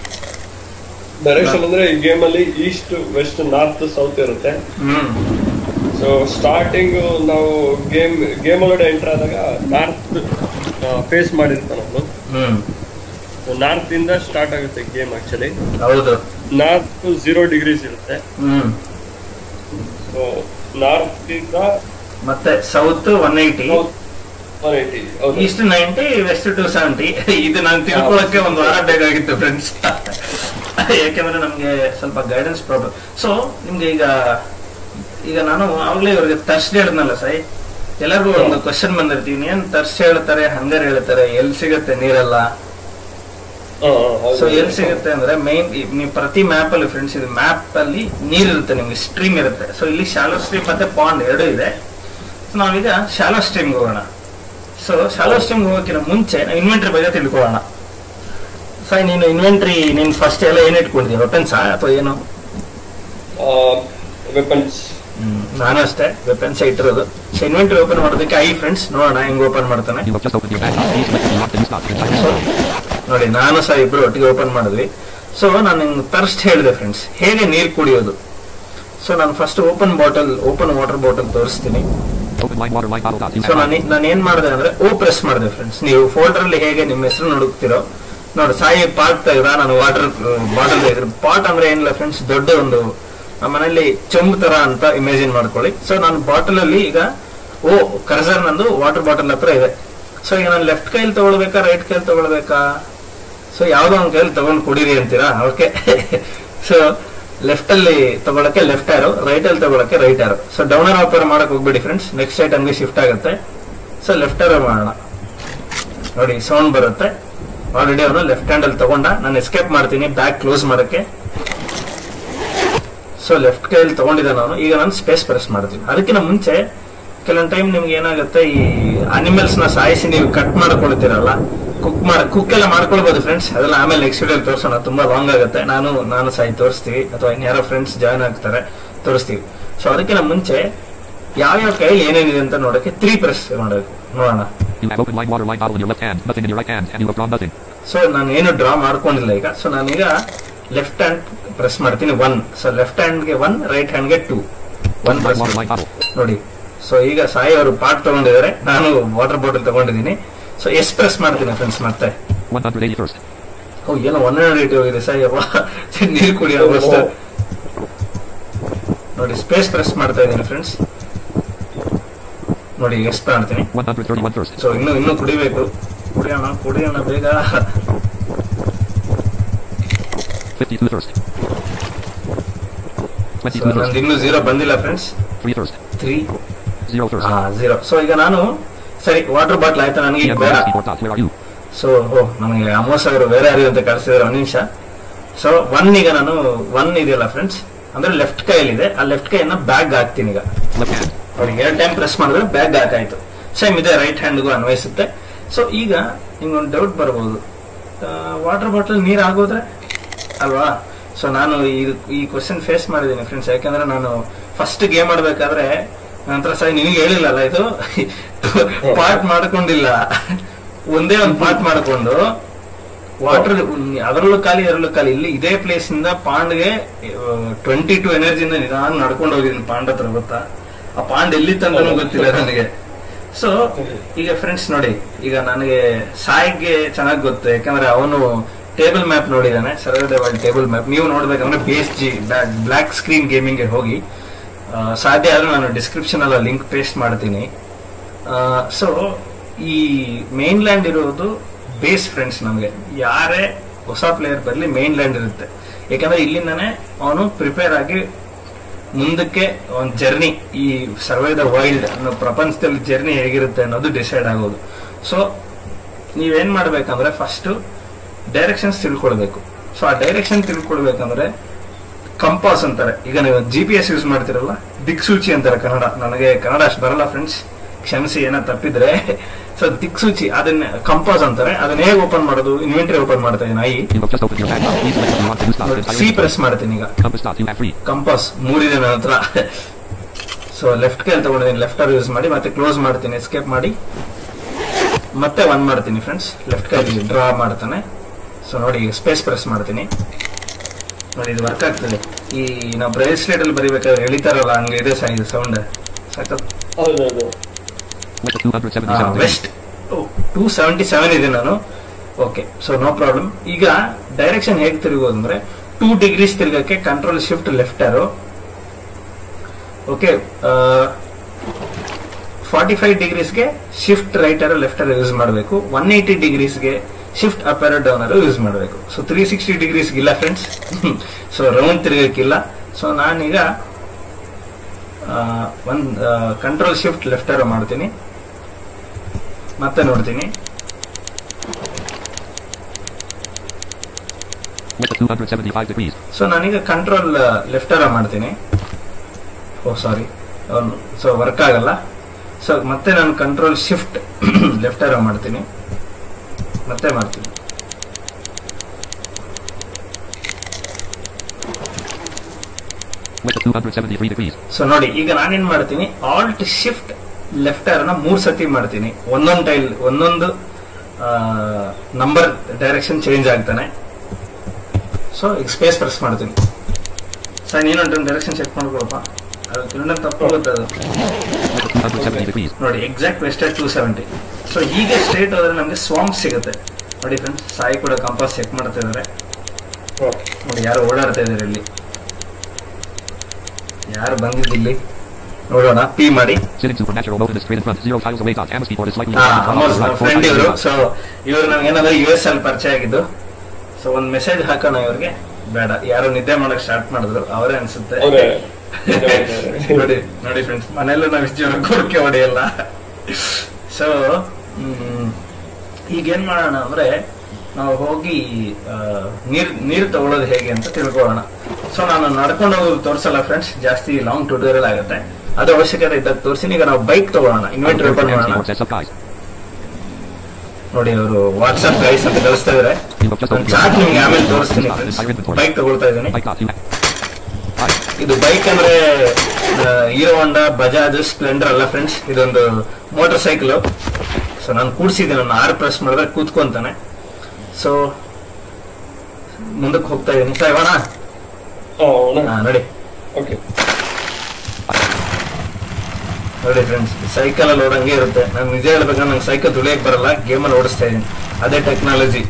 C: ಡೈರೆಕ್ಷನ್ ಅಂದ್ರೆ ಈ ಗೇಮ್ ಅಲ್ಲಿ ಈಸ್ಟ್ ವೆಸ್ಟ್ ನಾರ್ತ್ ಸೌತ್ ಇರುತ್ತೆ
B: ಹ್ಮ್
C: ಸೊ ಸ್ಟಾರ್ಟಿಂಗ್ ನಾವು ಗೇಮ್ ಗೇಮ್ ಒಳಗಡೆ ಎಂಟರ್ ಆದಾಗ ನಾರ್ತ್ ಫೇಸ್ ಮಾಡಿರ್ತಾನೆ ಅವನು
B: ಹ್ಮ್
C: ನಾರ್ತ್ ಇಂದ ಸ್ಟಾರ್ಟ್ ಆಗುತ್ತೆ ಗೇಮ್ ಆಕ್ಚುಲಿ
B: ಹೌದು
C: ನಾರ್ತ್ ಝೀರೋ ಡಿಗ್ರೀಸ್ ಇರುತ್ತೆ
B: ಹ್ಮ್
C: ಸೊ ನಾರ್ತ್ ಇಂದ
B: ಮತ್ತೆ south one eighty
C: one eighty ಹೌದು
B: east ninety west two seventy ಇದು ನಾನು ತಿಳ್ಕೊಳಕ್ಕೆ ಒಂದು ವಾರ ಬೇಕಾಗಿತ್ತು ಫ್ರೆಂಡ್ಸ್ ಯಾಕೆಂದ್ರೆ ನಮ್ಗೆ ಸ್ವಲ್ಪ ಗೈಡೆನ್ಸ್ ಪ್ರಾಬ್ಲಮ್ ಸೊ ನಿಮ್ಗೆ ಈಗ ಈಗ ನಾನು ಆಗ್ಲೇ ಇವ್ರಿಗೆ ತರ್ಸ್ಟ್ ಹೇಳಿದ್ನಲ್ಲ ಸೈ ಎಲ್ಲರಿಗೂ ಒಂದು ಕ್ವಶನ್ ಬಂದಿರ್ತೀನಿ ಏನ್ ತರ್ಸ್ಟ್ ಹೇಳ್ತಾರೆ ಹಂಗರ್ ಹೇಳ್ತಾರೆ ಎಲ್ಲಿ ಸಿಗುತ್ತೆ ನೀರೆಲ್ಲ
C: ಹಾ, ಹಾ, ಹೌದು.
B: ಸೊ ಎಲ್ಲಿ ಸಿಗುತ್ತೆ ಅಂದ್ರೆ ಮೈನ್ ನೀವು ಪ್ರತಿ ಮ್ಯಾಪ್ ಅಲ್ಲಿ ಫ್ರೆಂಡ್ಸ್ ಇದು ಮ್ಯಾಪ್ ಅಲ್ಲಿ ನೀರಿರುತ್ತೆ ನಿಮ್ಗೆ ಸ್ಟ್ರೀಮ್ ಇರುತ್ತೆ ಸೊ ಇಲ್ಲಿ ಶಾಲೋ ಸ್ಟ್ರೀಮ್ ಮತ್ತೆ ಪಾಂಡ್ ಎರಡು ಇದೆ ಸೊ ನಾವೀಗ ಶಾಲೋ ಸ್ಟ್ರೀಮ್ಗೆ ಹೋಗೋಣ ಸೊ ಶಾಲೋ ಸ್ಟ್ರೀಮ್ಗೆ ಹೋಗೋಕ್ಕಿಂತ ಮುಂಚೆ ನಾವು ಇನ್ವೆಂಟ್ರಿ ಬಗ್ಗೆ ತಿಳ್ಕೊಳ್ಳೋಣ ಸೊ ನೀನು ಇನ್ವೆಂಟ್ರಿ ನೀನ್ ಫಸ್ಟ್ ಎಲ್ಲ ಏನ್ ಇಟ್ಕೊಂಡಿದ್ದೀಯ ವೆಪನ್ಸಾ ಅಥವಾ ಏನು
C: ವೆಪನ್ಸ್
B: ಹ್ಮ್, ನಾನು ಅಷ್ಟೇ ವೆಪನ್ಸ್ ಇಟ್ಟಿರೋದು ಸೊ ಇನ್ವೆಂಟ್ರಿ ಓಪನ್ ಮಾಡೋದಕ್ಕೆ ಐ ಫ್ರೆಂಡ್ಸ್ ನೋಡೋಣ ಹೆಂಗ್ ಓಪನ್ ಮಾಡ್ತಾನೆ
A: You have just opened your bag. Please select the locked and stock. Inside.
B: So ನೋಡಿ ನಾನು ಸಹ ಇಬ್ರು ಒಟ್ಟಿಗೆ ಓಪನ್ ಮಾಡಿದ್ವಿ ಸೊ ನಾನು ನಿಮ್ಗೆ ತರ್ಸ್ಟ್ ಹೇಳಿದೆ ಫ್ರೆಂಡ್ಸ್ ಹೇಗೆ ನೀರು ಕುಡಿಯೋದು ಸೊ ನಾನು first open bottle open water bottle ತೋರಿಸ್ತೀನಿ
A: Open line water line bottle dot. You
B: so
A: have
B: ನಾನು ನಾನು ಏನ್ ಮಾಡಿದೆ ಅಂದ್ರೆ ಓ ಪ್ರೆಸ್ ಮಾಡಿದೆ ಫ್ರೆಂಡ್ಸ್ ನೀವು ಫೋಲ್ಡರ್ ಅಲ್ಲಿ ಹೇಗೆ ನಿಮ್ಮ ಹೆಸರು ನುಡುಕ್ತಿರೋ ನೋಡಿ ಸಾಯಿ ಪಾಟ್ ತೆಗ್ದ ನಾನು ವಾಟರ್ ಬಾಟಲ್ ತೆಗೆದ್ರೆ ಪಾಟ್ ಅಂದ್ರೆ ಏನಿಲ್ಲ ಫ್ರೆಂಡ್ಸ್ ದೊಡ್ಡ ಒಂದು ನಮ್ಮ ಮನೇಲಿ ಚೆಂಬು ತರ ಅಂತ ಇಮ್ಯಾಜಿನ್ ಮಾಡ್ಕೊಳ್ಳಿ ಸೊ ನಾನು ಬಾಟಲ್ ಅಲ್ಲಿ ಈಗ ಓ ಕರ್ಸರ್ ನಂದು ವಾಟರ್ ಬಾಟಲ್ ಹತ್ರ ಇದೆ ಸೊ ಈಗ ನಾನು ಲೆಫ್ಟ್ ಕೈಲಿ ತಗೊಳ್ಬೇಕಾ ರೈಟ್ ಕೈಲಿ ತಗೊಳ್ಬೇಕಾ ಸೊ ಯಾವ್ದೋ ಒಂದ್ ಕೈಲಿ ತಗೊಂಡ್ ಕುಡೀರಿ ಅಂತೀರಾ ಓಕೆ ಸೊ ಲೆಫ್ಟ್ ಅಲ್ಲಿ ತಗೊಳಕ್ಕೆ ಲೆಫ್ಟ್ ಆರೋ ರೈಟ್ ಅಲ್ಲಿ ತಗೊಳಕ್ಕೆ right arrow so down or up ಮಾಡಕ್ ಹೋಗ್ಬೇಡಿ ಫ್ರೆಂಡ್ಸ್ ನೆಕ್ಸ್ಟ್ ಐಟಮ್ಗೆ ಶಿಫ್ಟ್ ಆಗುತ್ತೆ ಸೊ ಲೆಫ್ಟ್ ಆರೋ ಮಾಡೋಣ ನೋಡಿ ಸೌಂಡ್ ಬರುತ್ತೆ ಆಲ್ರೆಡಿ ಅವನು ಲೆಫ್ಟ್ ಹ್ಯಾಂಡ್ ಅಲ್ಲಿ ತಗೊಂಡ ನಾನು ಎಸ್ಕೇಪ್ ಮಾಡ್ತೀನಿ ಬ್ಯಾಕ್ ಕ್ಲೋಸ್ ಮಾಡಕ್ಕೆ ಸೊ ಲೆಫ್ಟ್ ಕೈಯಲ್ಲಿ ತಗೊಂಡಿದ್ದಾನೆ ಅವನು ಈಗ ನಾನು ಸ್ಪೇಸ್ ಪ್ರೆಸ್ ಮಾಡ್ತೀನಿ ಅದಕ್ಕಿಂತ ಮುಂಚೆ ಕೆಲವೊಂದು ಟೈಮ್ ನಿಮ್ಗೆ ಏನಾಗುತ್ತೆ ಈ ಅನಿಮಲ್ಸ್ ನ ಸಾಯಿಸಿ ನೀವು ಕಟ್ ಮಾಡ್ಕೊಳ್ತೀರಲ್ಲ ಕುಕ್ ಮಾಡ ಕುಕ್ ಎಲ್ಲ ಮಾಡ್ಕೊಳ್ಬಹುದು ಫ್ರೆಂಡ್ಸ್ ಅದೆಲ್ಲ ಆಮೇಲೆ ನೆಕ್ಸ್ಟ್ ವಿಡಿಯೋ ತೋರಿಸೋಣ ತುಂಬಾ ಲಾಂಗ್ ಆಗುತ್ತೆ ನಾನು ನಾನು ಸಾಯಿ ತೋರಿಸ್ತೀವಿ ಅಥವಾ ಇನ್ಯಾರೋ ಫ್ರೆಂಡ್ಸ್ ಜಾಯ್ನ್ ಆಗ್ತಾರೆ ತೋರಿಸ್ತೀವಿ ಸೊ ಅದಕ್ಕಿಂತ ಮುಂಚೆ ಯಾವ್ಯಾವ ಕೈಯಲ್ಲಿ ಏನೇನಿದೆ ಅಂತ ನೋಡಕ್ಕೆ ತ್ರೀ ಪ್ರೆಸ್ ಮಾಡಬೇಕು ನೋಡೋಣ
A: You have open line water line bottle in your left hand, nothing in your right hand, and you have drawn nothing.
B: So ನಾನು ಏನು ಡ್ರಾ ಮಾಡ್ಕೊಂಡಿಲ್ಲ ಈಗ ಸೊ ನಾನೀಗ ಲೆಫ್ಟ್ ಹ್ಯಾಂಡ್ ಪ್ರೆಸ್ ಮಾಡ್ತೀನಿ ಒನ್ ಸೊ ಲೆಫ್ಟ್ ಹ್ಯಾಂಡ್ಗೆ one right ಹ್ಯಾಂಡ್ಗೆ two one
A: Open line
B: press
A: water line bottle.
B: ನೋಡಿ so ಈಗ ಸಾಯಿ ಅವರು ಪಾಟ್ ತಗೊಂಡಿದ್ದಾರೆ ನಾನು ವಾಟರ್ ಬಾಟಲ್ ತಗೊಂಡಿದ್ದೀನಿ ಸೊ ಎಸ್ ಪ್ರೆಸ್ ಮಾಡ್ತೀನಿ ಫ್ರೆಂಡ್ಸ್ ಮತ್ತೆ
A: 181st.
B: ಓ ಏನೋ ಒನ್ ಹಂಡ್ರೆಡ್ ಏಟಿ ಹೋಗಿದೆ ಸಾಯಿ ಅಪ್ಪ ನೀರು ಕುಡಿಯೋ ಅಷ್ಟು ನೋಡಿ ಸ್ಪೇಸ್ ಪ್ರೆಸ್ ಮಾಡ್ತಾ ಇದ್ದೀನಿ ಫ್ರೆಂಡ್ಸ್ ನೋಡಿ ಎಸ್ ಮಾಡ್ತೀನಿ
A: 131st.
B: ಸೊ ಇನ್ನು ಇನ್ನು ಕುಡಿಬೇಕು ಕುಡಿಯೋಣ ಕುಡಿಯೋಣ ಬೇಗ
A: 52st.
B: So
A: 22st.
B: ನಂದು ಇನ್ನೂ ಝೀರೋ ಬಂದಿಲ್ಲ ಫ್ರೆಂಡ್ಸ್
A: 3st.
B: Three
A: 0st.
B: ಹಾ ಝೀರೋ ಸೊ ಈಗ ನಾನು ಸರಿ ವಾಟರ್ ಬಾಟ್ಲ್ ಆಯ್ತಾ ನನಗೆ ಈಗ
A: EM
B: ಬೇಡ
A: 64 dot. Where are you?
B: So oh ನನಗೆ ಅಮೋಸ್ ಅವರು ಬೇರೆ ಯಾರು ಅಂತ ಕಳಿಸಿದ್ರೆ ಒಂದು ನಿಮಿಷ ಸೊ ಒನ್ ಈಗ ನಾನು ಒನ್ ಇದೆಯಲ್ಲ ಫ್ರೆಂಡ್ಸ್ ಅಂದ್ರೆ ಲೆಫ್ಟ್ ಕೈಯಲ್ಲಿದೆ ಆ ಲೆಫ್ಟ್ ಕೈಯನ್ನ ಬ್ಯಾಗ್ ಹಾಕ್ತೀನಿ ಈಗ
A: Left hand.
B: ಅವ್ರಿಗೆ ಎರಡು ಟೈಮ್ ಪ್ರೆಸ್ ಮಾಡಿದ್ರೆ ಬ್ಯಾಗ್ ಹಾಕಾಯ್ತು ಸೇಮ್ ಇದೆ ರೈಟ್ ಹ್ಯಾಂಡ್ಗೂ ಅನ್ವಯಿಸುತ್ತೆ ಸೊ ಈಗ ನಿಮ್ಗೊಂದು ಡೌಟ್ ಬರ್ಬೋದು ವಾಟರ್ ಬಾಟಲ್ ನೀರು ಆಗೋದ್ರೆ ಅಲ್ವಾ ಸೊ ನಾನು ಇದು ಈ ಕ್ವಶನ್ ಫೇಸ್ ಮಾಡಿದ್ದೀನಿ ಫ್ರೆಂಡ್ಸ್ ಯಾಕಂದ್ರೆ ನಾನು ಫಸ್ಟ್ ಗೇಮ್ ಆಡ್ಬೇಕಾದ್ರೆ ನಂತರ ಸರಿ ನಿನಗೆ ಹೇಳಿಲ್ಲಲ್ಲ ಇದು ಪಾರ್ಟ್ ಮಾಡ್ಕೊಂಡಿಲ್ಲ ಒಂದೇ ಒಂದು ಪಾರ್ಟ್ ಮಾಡ್ಕೊಂಡು ವಾಟರ್ ಅದರಲ್ಲೂ ಖಾಲಿ ಅದರಲ್ಲೂ ಖಾಲಿ ಇಲ್ಲಿ ಇದೇ ಪ್ಲೇಸ್ ಇಂದ ಪಾಂಡ್ಗೆ ಟ್ವೆಂಟಿ ಟು ಎನರ್ಜಿಯಿಂದ ನಿಧಾನ ನಡ್ಕೊಂಡು ಹೋಗಿದ್ದೀನಿ ಪಾಂಡ್ ಹತ್ರ ಗೊತ್ತಾ ಆ ಪಾಂಡ್ ಎಲ್ಲಿ ತನಕನೂ ಗೊತ್ತಿಲ್ಲ ನನಗೆ ಸೊ ಈಗ ಫ್ರೆಂಡ್ಸ್ ನೋಡಿ ಈಗ ನನಗೆ ಸಾಯಿಗೆ ಚೆನ್ನಾಗಿ ಗೊತ್ತು ಯಾಕಂದ್ರೆ ಅವನು ಟೇಬಲ್ ಮ್ಯಾಪ್ ನೋಡಿದಾನೆ ಸರ್ವೇ ವರ್ಲ್ಡ್ ಟೇಬಲ್ ಮ್ಯಾಪ್ ನೀವು ನೋಡ್ಬೇಕಂದ್ರೆ B S G black screen gaming ಹೋಗಿ ಆ, ಸಾಧ್ಯ ಆದ್ರೆ ನಾನು ಡಿಸ್ಕ್ರಿಪ್ಷನ್ ಅಲ್ಲ ಲಿಂಕ್ ಪೇಸ್ಟ್ ಮಾಡ್ತೀನಿ ಸೊ ಈ ಮೇನ್ ಲ್ಯಾಂಡ್ ಇರೋದು ಬೇಸ್ ಫ್ರೆಂಡ್ಸ್ ನಮಗೆ ಯಾರೇ ಹೊಸ ಪ್ಲೇಯರ್ ಬರಲಿ ಮೇನ್ ಲ್ಯಾಂಡ್ ಇರುತ್ತೆ ಯಾಕಂದ್ರೆ ಇಲ್ಲಿಂದಾನೆ ಅವನು ಪ್ರಿಪೇರ್ ಆಗಿ ಮುಂದಕ್ಕೆ ಒಂದು ಜರ್ನಿ ಈ ಸರ್ವೇ ದ ವೈಲ್ಡ್ ಅನ್ನೋ ಪ್ರಪಂಚದಲ್ಲಿ ಜರ್ನಿ ಹೇಗಿರುತ್ತೆ ಅನ್ನೋದು ಡಿಸೈಡ್ ಆಗೋದು ಸೊ ನೀವೇನ್ ಮಾಡ್ಬೇಕಂದ್ರೆ ಫಸ್ಟ್ ಡೈರೆಕ್ಷನ್ಸ್ ತಿಳ್ಕೊಳ್ಬೇಕು ಸೊ ಆ ಡೈರೆಕ್ಷನ್ ತಿಳ್ಕೊಳ್ಬೇಕಂದ್ರೆ ಕಂಪಾಸ್ ಅಂತಾರೆ ಈಗ ನೀವು ಜಿ ಪಿ ಎಸ್ ಯೂಸ್ ಮಾಡ್ತಿರಲ್ಲ ದಿಕ್ಸೂಚಿ ಅಂತಾರೆ ಕನ್ನಡ ನನಗೆ ಕನ್ನಡ ಅಷ್ಟು ಬರಲ್ಲ ಫ್ರೆಂಡ್ಸ್ ಕ್ಷಮಿಸಿ ಏನೋ ತಪ್ಪಿದ್ರೆ ಸೊ ದಿಕ್ಸೂಚಿ ಅದನ್ನ ಕಂಪಾಸ್ ಅಂತಾರೆ ಅದನ್ನ ಹೇಗೆ ಓಪನ್ ಮಾಡೋದು ಇನ್ವೆಂಟರಿ ಓಪನ್ ಮಾಡ್ತಾ ಇದ್ದೀನಿ I
A: You have just opened your bag. Please select if you want to do stop. Entire
B: C
A: inventory.
B: Press ಮಾಡ್ತೀನಿ ಈಗ
A: Compass dot. You have free.
B: Compass ಮೂರಿದೆ ನನ್ನ ಹತ್ರ ಸೊ ಲೆಫ್ಟ್ ಕೈಲಿ ತಗೊಂಡಿದ್ದೀನಿ ಲೆಫ್ಟ್ ಯೂಸ್ ಮಾಡಿ ಮತ್ತೆ ಕ್ಲೋಸ್ ಮಾಡ್ತೀನಿ ಎಸ್ಕೇಪ್ ಮಾಡಿ ಮತ್ತೆ ಒನ್ ಮಾಡ್ತೀನಿ ಫ್ರೆಂಡ್ಸ್ ಲೆಫ್ಟ್ ಕೈಲಿ ಡ್ರಾ ಮಾಡ್ತಾನೆ ಸೊ ನೋಡಿ ಈಗ ಸ್ಪೇಸ್ ಪ್ರೆಸ್ ಮಾಡ್ತೀನಿ ನೋಡಿ ಇದು ವರ್ಕ್ ಆಗ್ತದೆ ಈ ನಾವು ಬ್ರೇಸ್ಲೆಟ್ ಅಲ್ಲಿ ಬರಿಬೇಕಾದ್ರೆ ಎಳಿತಾರಲ್ಲ ಹಂಗೆ ಇದೆ ಸಾ ಇದು ಸೌಂಡ್ ಸಖತ್
C: ಹೌದೌದು
A: West of 277 degrees.
B: West two seventy seven ಇದೆ ನಾನು ಓಕೆ ಸೊ ನೋ ಪ್ರಾಬ್ಲಮ್ ಈಗ ಡೈರೆಕ್ಷನ್ ಹೇಗೆ ತಿರುಗೋದು ಅಂದ್ರೆ ಟೂ ಡಿಗ್ರೀಸ್ ತಿರುಗಕ್ಕೆ control shift left arrow okay forty five ಡಿಗ್ರೀಸ್ಗೆ shift right arrow left arrow use ಮಾಡಬೇಕು ಒನ್ ಏಯ್ಟಿ ಡಿಗ್ರೀಸ್ಗೆ shift up arrow down arrow use ಮಾಡಬೇಕು ಸೊ ತ್ರೀ ಸಿಕ್ಸ್ಟಿ ಡಿಗ್ರೀಸ್ ಇಲ್ಲ ಫ್ರೆಂಡ್ಸ್ ಸೊ ರೌಂಡ್ ತಿರುಗಕ್ಕಿಲ್ಲ ಸೊ ನಾನೀಗ ಒಂದು control shift left ಆರೋ ಮಾಡ್ತೀನಿ ಮತ್ತೆ ನೋಡ್ತೀನಿ
A: West of 275 degrees.
B: ಸೊ ನಾನೀಗ ಕಂಟ್ರೋಲ್ ಲೆಫ್ಟ್ ಆರ ಮಾಡ್ತೀನಿ ಓ ಸಾರಿ ಸೊ ವರ್ಕ್ ಆಗಲ್ಲ ಸೊ ಮತ್ತೆ ನಾನು ಕಂಟ್ರೋಲ್ ಶಿಫ್ಟ್ ಲೆಫ್ಟ್ ಆರ ಮಾಡ್ತೀನಿ ಮತ್ತೆ ಮಾಡ್ತೀನಿ
A: West of 273 degrees.
B: ಸೊ ನೋಡಿ ಈಗ ನಾನೇನ್ ಮಾಡ್ತೀನಿ ಆಲ್ಟ್ ಶಿಫ್ಟ್ ಲೆಫ್ಟ್ ನ ಮೂರ್ ಸತಿ ಮಾಡ್ತೀನಿ ಒಂದೊಂದು ಟೈಲ್ ಒಂದೊಂದು ನಂಬರ್ ಡೈರೆಕ್ಷನ್ ಚೇಂಜ್ ಆಗ್ತಾನೆ ಸೊ ಈಗ ಸ್ಪೇಸ್ ಪ್ರೆಸ್ ಮಾಡ್ತೀನಿ ಸರ್ ನೀನೊಂದು ಡೈರೆಕ್ಷನ್ ಚೆಕ್ ಮಾಡ್ಕೊಳಪ್ಪ ಅದು ಕಿರಣ್ ತಪ್ಪು ಗೊತ್ತದು
A: West of 270 degrees.
B: ನೋಡಿ exact western two seventy so ಹೀಗೆ ಸ್ಟ್ರೇಟ್ ಹೋದ್ರೆ ನಮಗೆ ಸ್ವಾಂಗ್ ಸಿಗುತ್ತೆ ನೋಡಿ ಫ್ರೆಂಡ್ಸ್ ಸಾಯಿ ಕೂಡ ಕಂಪಾಸ್ ಚೆಕ್ ಮಾಡ್ತಾ ಇದ್ದಾರೆ ನೋಡಿ ಯಾರು ಓಡಾಡ್ತಾ ಇದ್ದಾರೆ ಇಲ್ಲಿ ಯಾರು ಬಂದಿದ್ದಿಲ್ಲಿ ನೋಡೋಣ ಪಿ ಮಾಡಿ
A: Sitting supernatural mode in the straight in front. Zero tiles away. Dot. Am's keyboard is slightly.
B: Friend ಇವರು ಸೊ ಇವರು ನಮ್ಗೆ ಏನಾದ್ರೆ ಯು ಎಸ್ ಅಲ್ಲಿ ಪರಿಚಯ ಆಗಿದ್ದು ಸೊ ಒಂದ್ ಮೆಸೇಜ್ ಹಾಕೋಣ ಇವ್ರಿಗೆ ಬೇಡ ಯಾರು ನಿದ್ದೆ ಮಾಡಕ್ ಸ್ಟಾರ್ಟ್ ಮಾಡಿದ್ರು ಅವರೇ ಅನ್ಸುತ್ತೆ
C: ಅವರೇ.
B: ನೋಡಿ ನೋಡಿ ಫ್ರೆಂಡ್ಸ್ ಮನೆಯಲ್ಲೂ ನಾವು ಇಷ್ಟು ಜನ ಕೊಡಕೆ ಹೊಡೆಯಲ್ಲ ಸೊ ಈಗ ಏನ್ ಮಾಡೋಣ ಅಂದ್ರೆ ನಾವು ಹೋಗಿ ಆ, ನೀರ್ ನೀರ್ ತಗೊಳ್ಳೋದು ಹೇಗೆ ಅಂತ ತಿಳ್ಕೊಳ್ಳೋಣ ಸೊ ನಾನು ನಡ್ಕೊಂಡು ಹೋಗೋದು ತೋರ್ಸಲ್ಲ ಫ್ರೆಂಡ್ಸ್ ಜಾಸ್ತಿ ಲಾಂಗ್ ಟ್ಯೂಟೋರಿಯಲ್ ಆಗುತ್ತೆ ಅದು ಅವಶ್ಯಕತೆ ಇದ್ದಾಗ ತೋರಿಸಿ ಈಗ ನಾವು ಬೈಕ್ ತಗೊಳ್ಳೋಣ ಇನ್ವೆಂಟರಿ
A: Am's
B: ಓಪನ್ ಮಾಡೋಣ
A: keyboard says sub guys.
B: ನೋಡಿ ಅವರು ವಾಟ್ಸ್ಆಪ್ ಗೈಸ್ ಅಂತ ಕಳಿಸ್ತಾ ಇದಾರೆ
A: You have just
B: ನಾನು
A: opened
B: ಚಾರ್ಟ್
A: your.
B: ನಿಮ್ಗೆ ಆಮೇಲೆ ತೋರಿಸ್ತೀನಿ
A: Entire inventory.
B: ಬೈಕ್ ತಗೊಳ್ತಾ ಇದ್ದೀನಿ
A: Bike dot. You. Hi.
B: ಇದು ಬೈಕ್ ಅಂದ್ರೆ ಹೀರೋ ಹೊಂಡಾ ಬಜಾಜ್ ಸ್ಪ್ಲೆಂಡರ್ ಅಲ್ಲ ಫ್ರೆಂಡ್ಸ್ ಇದೊಂದು ಮೋಟರ್ ಸೈಕಲ್ ಸೊ ನಾನು ಕೂಡ್ಸಿದ್ದೀನಿ ನಾನು ಆರ್ ಪ್ರೆಸ್ ಮಾಡಿದ್ರೆ ಕೂತ್ಕೊಂತಾನೆ ಸೊ ಮುಂದಕ್ಕೆ ಹೋಗ್ತಾ ಇದ್ದೀನಿ ಸರ್ ಇವಣ ಹಾ ನೋಡಿ
C: ಓಕೆ
B: ನೋಡಿ ಫ್ರೆಂಡ್ಸ್ ಸೈಕಲ್ ಅಲ್ಲಿ ಓಡಂಗೆ ಇರುತ್ತೆ ನಾನು ನಿಜ ಹೇಳ್ಬೇಕಂದ್ರೆ ನಂಗೆ ಸೈಕಲ್ ತುಳಿಯಕ್ ಬರಲ್ಲ ಗೇಮಲ್ಲಿ ಓಡಿಸ್ತಾ ಇದ್ದೀನಿ ಅದೇ ಟೆಕ್ನಾಲಜಿ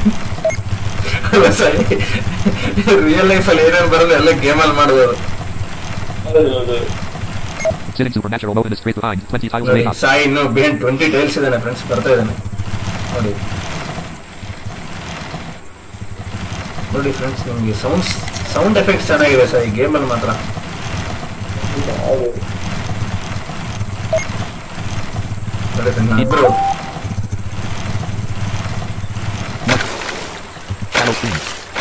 B: ರಿಯಲ್ ಲೈಫ್ ಅಲ್ಲಿ ಏನೇನು ಬರೋದು ಎಲ್ಲ ಗೇಮಲ್ಲಿ ಮಾಡ್ಬೋದು
A: Sitting supernatural mode in the straight line. 20 tiles away.
B: ನೋಡಿ
A: Dot.
B: ಸಾಯಿ ಇನ್ನು ಬೇನ್ ಟ್ವೆಂಟಿ ಟೈಲ್ಸ್ ಇದ್ದಾನೆ ಫ್ರೆಂಡ್ಸ್ ಬರ್ತಾ ಇದ್ದಾನೆ ನೋಡಿ ನೋಡಿ ಫ್ರೆಂಡ್ಸ್ ನಿಮಗೆ ಸೌಂಡ್ಸ್ ಸೌಂಡ್ ಎಫೆಕ್ಟ್ಸ್ ಚೆನ್ನಾಗಿದೆ ಸರ್ ಈ ಗೇಮಲ್ಲಿ ಮಾತ್ರ ನೋಡಿ friends, ಇಬ್ರು
A: Shallow stream.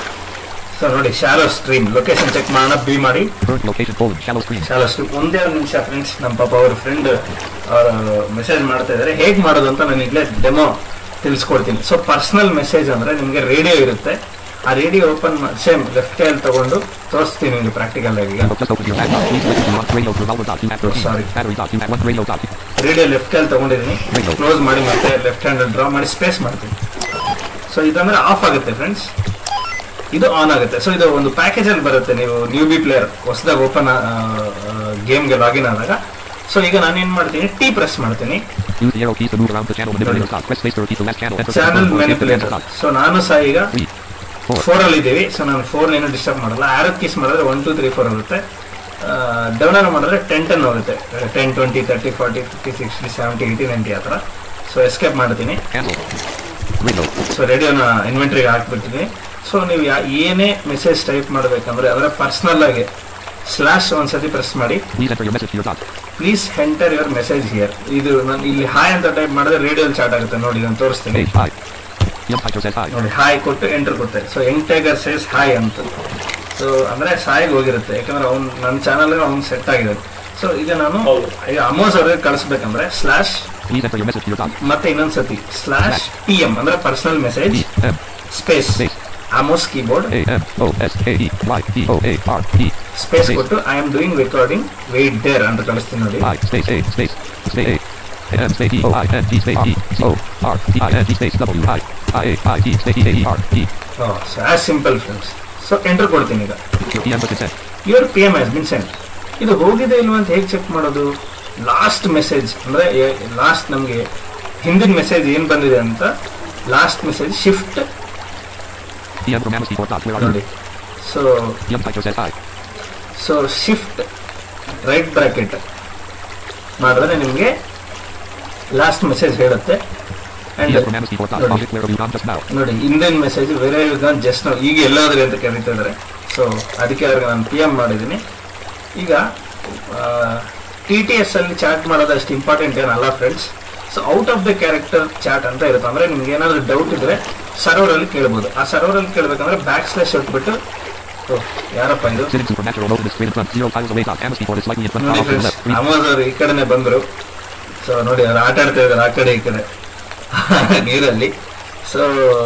B: ಸೊ ನೋಡಿ ಶಾಲೋ ಸ್ಟ್ರೀಮ್ ಲೊಕೇಶನ್ ಚೆಕ್ ಮಾಡೋಣ ಬಿ ಮಾಡಿ
A: Current location Poland. Shallow stream.
B: Shallow ಸ್ಟ್ರೀಮ್ ಒಂದೇ ಒಂದು ನಿಮಿಷ ಫ್ರೆಂಡ್ಸ್ ನಮ್ಮ ಪಾಪ ಅವ್ರ ಫ್ರೆಂಡ್ ಅವ್ರ ಮೆಸೇಜ್ ಮಾಡ್ತಾ ಇದ್ದಾರೆ ಹೇಗೆ ಮಾಡೋದು ಅಂತ ನಾನು ಈಗಲೇ ಡೆಮೋ ತಿಳಿಸ್ಕೊಡ್ತೀನಿ ಸೊ ಪರ್ಸನಲ್ ಮೆಸೇಜ್ ಅಂದ್ರೆ ನಿಮಗೆ ರೇಡಿಯೋ ಇರುತ್ತೆ ಆ ರೇಡಿಯೋ ಓಪನ್ ಸೇಮ್ ಲೆಫ್ಟ್ ಕೈಯಲ್ಲಿ ತಗೊಂಡು ತೋರಿಸ್ತೀನಿ ನಿಮಗೆ ಪ್ರಾಕ್ಟಿಕಲ್ ಆಗಿ
A: You have just opened your laptop. Please listen to one radio revolver dot. You have 13.
B: Sorry.
A: Battery dot. You have one radio dot.
B: Radio left ಕೈಯಲ್ಲಿ ತಗೊಂಡಿದ್ದೀನಿ
A: Radio.
B: Close ಮಾಡಿ ಮತ್ತೆ left hand draw ಮಾಡಿ space ಮಾಡ್ತೀನಿ so ಇದಂದ್ರೆ off ಆಗುತ್ತೆ friends ಇದು on ಆಗುತ್ತೆ ಸೊ ಇದು ಒಂದು ಪ್ಯಾಕೇಜ್ ಅಲ್ಲಿ ಬರುತ್ತೆ ನೀವು ನ್ಯೂ ಬಿ ಪ್ಲೇಯರ್ ಹೊಸದಾಗಿ ಓಪನ್ ಗೇಮ್ಗೆ ಲಾಗಿನ್ ಆದಾಗ ಸೊ ಈಗ ನಾನು ಏನ್ ಮಾಡ್ತೀನಿ ಟಿ ಪ್ರೆಸ್ ಮಾಡ್ತೀನಿ
A: Use the arrow keys to move around the channel manipulator dot. Press space to repeat the last channel. Enter the
B: channel
A: password. Enter the
B: manipulator
A: dot.
B: So ನಾನು ಸಹ ಈಗ
A: Three. Four.
B: Four ಅಲ್ಲಿ ಇದ್ದೀವಿ so ನಾನು four ಏನು disturb ಮಾಡಲ್ಲ arrow keys ಮಾಡಿದ್ರೆ one two three four ಹೋಗುತ್ತೆ ಡೌನ್ ಮಾಡಿದ್ರೆ ಟೆನ್ ಟೆನ್ ಹೋಗುತ್ತೆ ten twenty thirty forty fifty sixty seventy eighty ninety ಆ ಥರ ಸೊ ಎಸ್ಕೇಪ್ ಮಾಡ್ತೀನಿ
A: Cancel. Radio.
B: ಸೊ ರೇಡಿಯೋನ ಇನ್ವೆಂಟ್ರಿಗೆ ಹಾಕ್ಬಿಟ್ಟಿದ್ದೀನಿ ಸೊ ನೀವು ಯಾ ಏನೇ ಮೆಸೇಜ್ ಟೈಪ್ ಮಾಡಬೇಕಂದ್ರೆ ಅದರ ಪರ್ಸ್ನಲ್ ಆಗಿ ಸ್ಲ್ಯಾಶ್ ಒಂದ್ಸತಿ ಪ್ರೆಸ್ ಮಾಡಿ
A: Please enter your message to your dot.
B: Please enter your message here ಇದು ನಾನು ಇಲ್ಲಿ ಹಾಯ್ ಅಂತ ಟೈಪ್ ಮಾಡಿದ್ರೆ ರೇಡಿಯೋಲಿ ಚಾಟ್ ಆಗುತ್ತೆ ನೋಡಿ ನಾನು ತೋರಿಸ್ತೀನಿ
A: Page five. Young Tiger says hi.
B: ನೋಡಿ ಹಾಯ್ ಕೊಟ್ಟು ಎಂಟರ್ ಕೊಡ್ತಾರೆ so young tiger says hi ಅಂತ ಸೊ ಅಂದ್ರೆ ಸಾಯಿಗೆ ಹೋಗಿರುತ್ತೆ ಯಾಕಂದ್ರೆ ಅವ್ನು ನನ್ನ ಚಾನಲ್ ಅವ್ನು ಸೆಟ್ ಆಗಿದೆ ಸೊ ಈಗ ನಾನು
C: ಹೌದು.
B: ಈಗ ಅಮೋಸ್ ಅವ್ರಿಗೆ ಕಳಿಸ್ಬೇಕಂದ್ರೆ slash
A: Please enter your message to your dot.
B: ಮತ್ತೆ ಇನ್ನೊಂದ್ಸತಿ ಸ್ಲ್ಯಾಶ್ ಪಿ ಎಂ ಅಂದ್ರೆ personal message
A: E M
B: space
A: Space.
B: ಅಮೋಸ್ keyboard
A: A M O S A E Y T O A R E
B: space
A: Space.
B: ಕೊಟ್ಟು I am doing recording wait there ಅಂತ ಕಳಿಸ್ತೀನಿ ನೋಡಿ
A: I space A space space A M space E O I N G space E C O R T I N G space W I I A I T space E A E R E.
B: So as simple friends so enter ಕೊಡ್ತೀನಿ ಈಗ
A: Your PM was sent.
B: Your P M has been sent ಇದು ಹೋಗಿದೆ ಇಲ್ವಾ ಅಂತ ಹೇಗೆ check ಮಾಡೋದು last message ಅಂದ್ರೆ last ನಮಗೆ ಹಿಂದಿನ ಮೆಸೇಜ್ ಏನ್ ಬಂದಿದೆ ಅಂತ last message shift
A: PM from Amnesty Court dot. Where are
B: ನೋಡಿ
A: you?
B: So
A: Young Tiger says hi.
B: So shift right bracket ಮಾಡಿದ್ರೆ ನಿಮಗೆ ಲಾಸ್ಟ್ ಮೆಸೇಜ್ ಹೇಳುತ್ತೆ
A: PM
B: and
A: from Amnesty Court dot.
B: ನೋಡಿ
A: Object where are you gone just now?
B: ನೋಡಿ Indian message ವೇರೆ just ನಾವು ಈಗ ಎಲ್ಲಾದ್ರಿ ಅಂತ ಕರೀತಾ ಇದ್ದಾರೆ ಸೊ ಅದಕ್ಕೆ ಅವ್ರಿಗೆ ನಾನು ಪಿ ಎಂ ಮಾಡಿದ್ದೀನಿ ಈಗ ಟಿ ಟಿ ಎಸ್ ಅಲ್ಲಿ ಚಾಟ್ ಮಾಡೋದು ಅಷ್ಟು ಇಂಪಾರ್ಟೆಂಟ್ ಏನಲ್ಲ friends so out of the character chat ಅಂತ ಇರುತ್ತೆ ಅಂದ್ರೆ ನಿಮ್ಗೆ ಏನಾದ್ರು ಡೌಟ್ ಇದ್ರೆ ಸರ್ವರ್ ಅಲ್ಲಿ ಕೇಳ್ಬೋದು ಆ ಸರ್ವರ್ ಅಲ್ಲಿ ಕೇಳ್ಬೇಕಂದ್ರೆ ಬ್ಯಾಕ್ ಸ್ಲಾಶ್ ಹೊಟ್ಬಿಟ್ಟು ಓಹ್, ಯಾರಪ್ಪ ಇದು
A: Sitting supernatural mode in the screen in front. Zero tiles away dot. Amnesty Court is slightly in front.
B: ನೋಡಿ
A: Far off to the
B: friends
A: left. Three.
B: ಅಮೋಸ್ ಅವರು ಈ ಕಡೆನೆ ಬಂದ್ರು ಸೊ ನೋಡಿ ಅವ್ರು ಆಟ ಆಡ್ತಾ ಇದ್ದಾರೆ ಆ ಕಡೆ ಈ ಕಡೆ ನೀರಲ್ಲಿ ಸೊ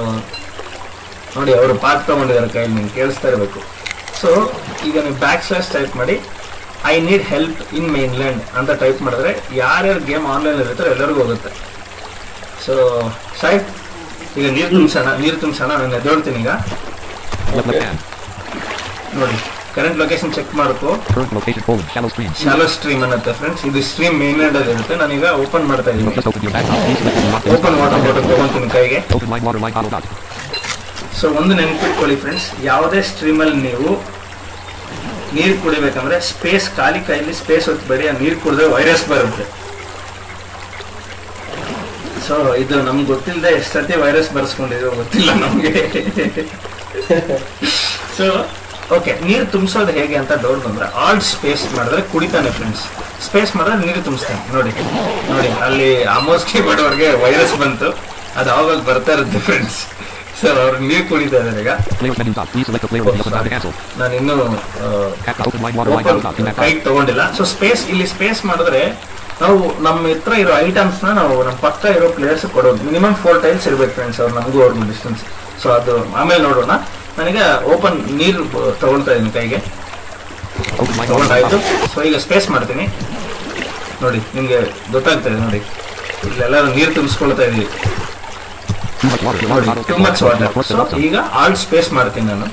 B: ನೋಡಿ ಅವರು ಪಾತ್ ತಗೊಂಡಿದ್ದಾರೆ ಕೈಯಲ್ಲಿ ನಿಮ್ಗೆ ಕೇಳಿಸ್ತಾ ಇರಬೇಕು ಸೊ ಈಗ ನೀವು ಬ್ಯಾಕ್ ಸ್ಲಾಶ್ ಟೈಪ್ ಮಾಡಿ I need help in mainland ಅಂತ ಟೈಪ್ ಮಾಡಿದ್ರೆ ಯಾರ್ಯಾರು ಗೇಮ್ ಆನ್ಲೈನ್ ಇರ್ತಾರೋ ಎಲ್ಲರಿಗೂ ಹೋಗುತ್ತೆ ಸೊ ಸಾಯ್ಬ್ ಈಗ ನೀರು ತುಂಬಿಸೋಣ ನೀರು ತುಂಬಿಸೋಣ ನಾನು ಎದ್ದೋಳ್ತೀನಿ ಈಗ
A: Left left hand.
B: ನೋಡಿ ಕರೆಂಟ್ ಲೊಕೇಶನ್ ಚೆಕ್ ಮಾಡ್ಕೋ
A: Current location colon. Shallow stream.
B: Shallow stream ಅನ್ನತ್ತೆ ಫ್ರೆಂಡ್ಸ್ ಇದು ಸ್ಟ್ರೀಮ್ ಮೇನ್ ಅಲ್ಲಿ ಇರುತ್ತೆ ನಾನೀಗ ಓಪನ್ ಮಾಡ್ತಾ
A: You
B: ಇದ್ದೀನಿ
A: have just opened your background. Please select the lock.
B: Open water bottle ತಗೊಂತೀನಿ ಕೈಗೆ
A: Open line water line auto dot.
B: So ಒಂದು ನೆನ್ಪಿಟ್ಕೊಳ್ಳಿ ಫ್ರೆಂಡ್ಸ್ ಯಾವುದೇ ಸ್ಟ್ರೀಮಲ್ಲಿ ನೀವು ನೀರು ಕುಡಿಬೇಕಂದ್ರೆ ಸ್ಪೇಸ್ ಖಾಲಿ ಕೈಲಿ ಸ್ಪೇಸ್ ಹೊತ್ಬೇಡಿ ಆ ನೀರು ಕುಡಿದ್ರೆ ವೈರಸ್ ಬರುತ್ತೆ ಸೊ ಇದು ನಮ್ಗೆ ಗೊತ್ತಿಲ್ಲದೆ ಎಷ್ಟು ಸತಿ ವೈರಸ್ ಬರ್ಸ್ಕೊಂಡಿದೀವೋ ಗೊತ್ತಿಲ್ಲ ನಮಗೆ ಸೊ ಓಕೆ ನೀರು ತುಂಬಿಸೋದು ಹೇಗೆ ಅಂತ ಡೌಟ್ ಬಂದ್ರೆ ಆಲ್ಟ್ ಸ್ಪೇಸ್ ಮಾಡಿದ್ರೆ ಕುಡಿತಾನೆ ಫ್ರೆಂಡ್ಸ್ ಸ್ಪೇಸ್ ಮಾಡಿದ್ರೆ ನೀರು ತುಂಬಿಸ್ತಾನೆ ನೋಡಿ ನೋಡಿ ಅಲ್ಲಿ ಆಮೋಸ್ ಕೀಬೋರ್ಡ್ವರೆಗೆ ವೈರಸ್ ಬಂತು ಅದು ಆವಾಗ ಬರ್ತಾ ಇರುತ್ತೆ ಫ್ರೆಂಡ್ಸ್ ಸೊ ಅವ್ರು ನೀರು ಕುಡಿತಾ ಇದ್ದಾರೆ ಈಗ
A: Players menu dot. Please select the player with the button to cancel.
B: ನಾನು ಇನ್ನೂ
A: Capca open line water line auto dot. In that
B: ಕೈಗೆ ತಗೊಂಡಿಲ್ಲ ಸೊ ಸ್ಪೇಸ್ ಇಲ್ಲಿ ಸ್ಪೇಸ್ ಮಾಡಿದ್ರೆ ನಾವು ನಮ್ಮ ಹತ್ರ ಇರೋ ಐಟಮ್ಸ್ ನ ನಾವು ನಮ್ಮ ಪಕ್ಕ ಇರೋ ಪ್ಲೇಯರ್ಸ್ ಕೊಡೋದು ಮಿನಿಮಮ್ ಫೋರ್ ಟೈಲ್ಸ್ ಇರ್ಬೇಕು ಫ್ರೆಂಡ್ಸ್ ಅವ್ರು ನಮಗೂ ಅವ್ರಿಗೂ ಡಿಸ್ಟೆನ್ಸ್ ಸೊ ಅದು ಆಮೇಲೆ ನೋಡೋಣ ನನಗೆ ಓಪನ್ ನೀರು ಬ- ತಗೊಳ್ತಾ ಇದೀನಿ ಕೈಗೆ
A: Open line water line
B: ತಗೊಂಡಾಯ್ತು
A: auto.
B: ಸೊ ಈಗ ಸ್ಪೇಸ್ ಮಾಡ್ತೀನಿ ನೋಡಿ ನಿಮ್ಗೆ ಗೊತ್ತಾಗ್ತದೆ ನೋಡಿ ಇಲ್ಲೆಲ್ಲರೂ ನೀರು ತುಂಬಿಸ್ಕೊಳ್ತಾ ಇದೀವಿ
A: Too much water. Your
B: ನೋಡಿ
A: water auto.
B: Too much water
A: Force
B: so
A: it up some.
B: ಈಗ ಆಲ್ಟ್ ಸ್ಪೇಸ್ ಮಾಡ್ತೀನಿ ನಾನು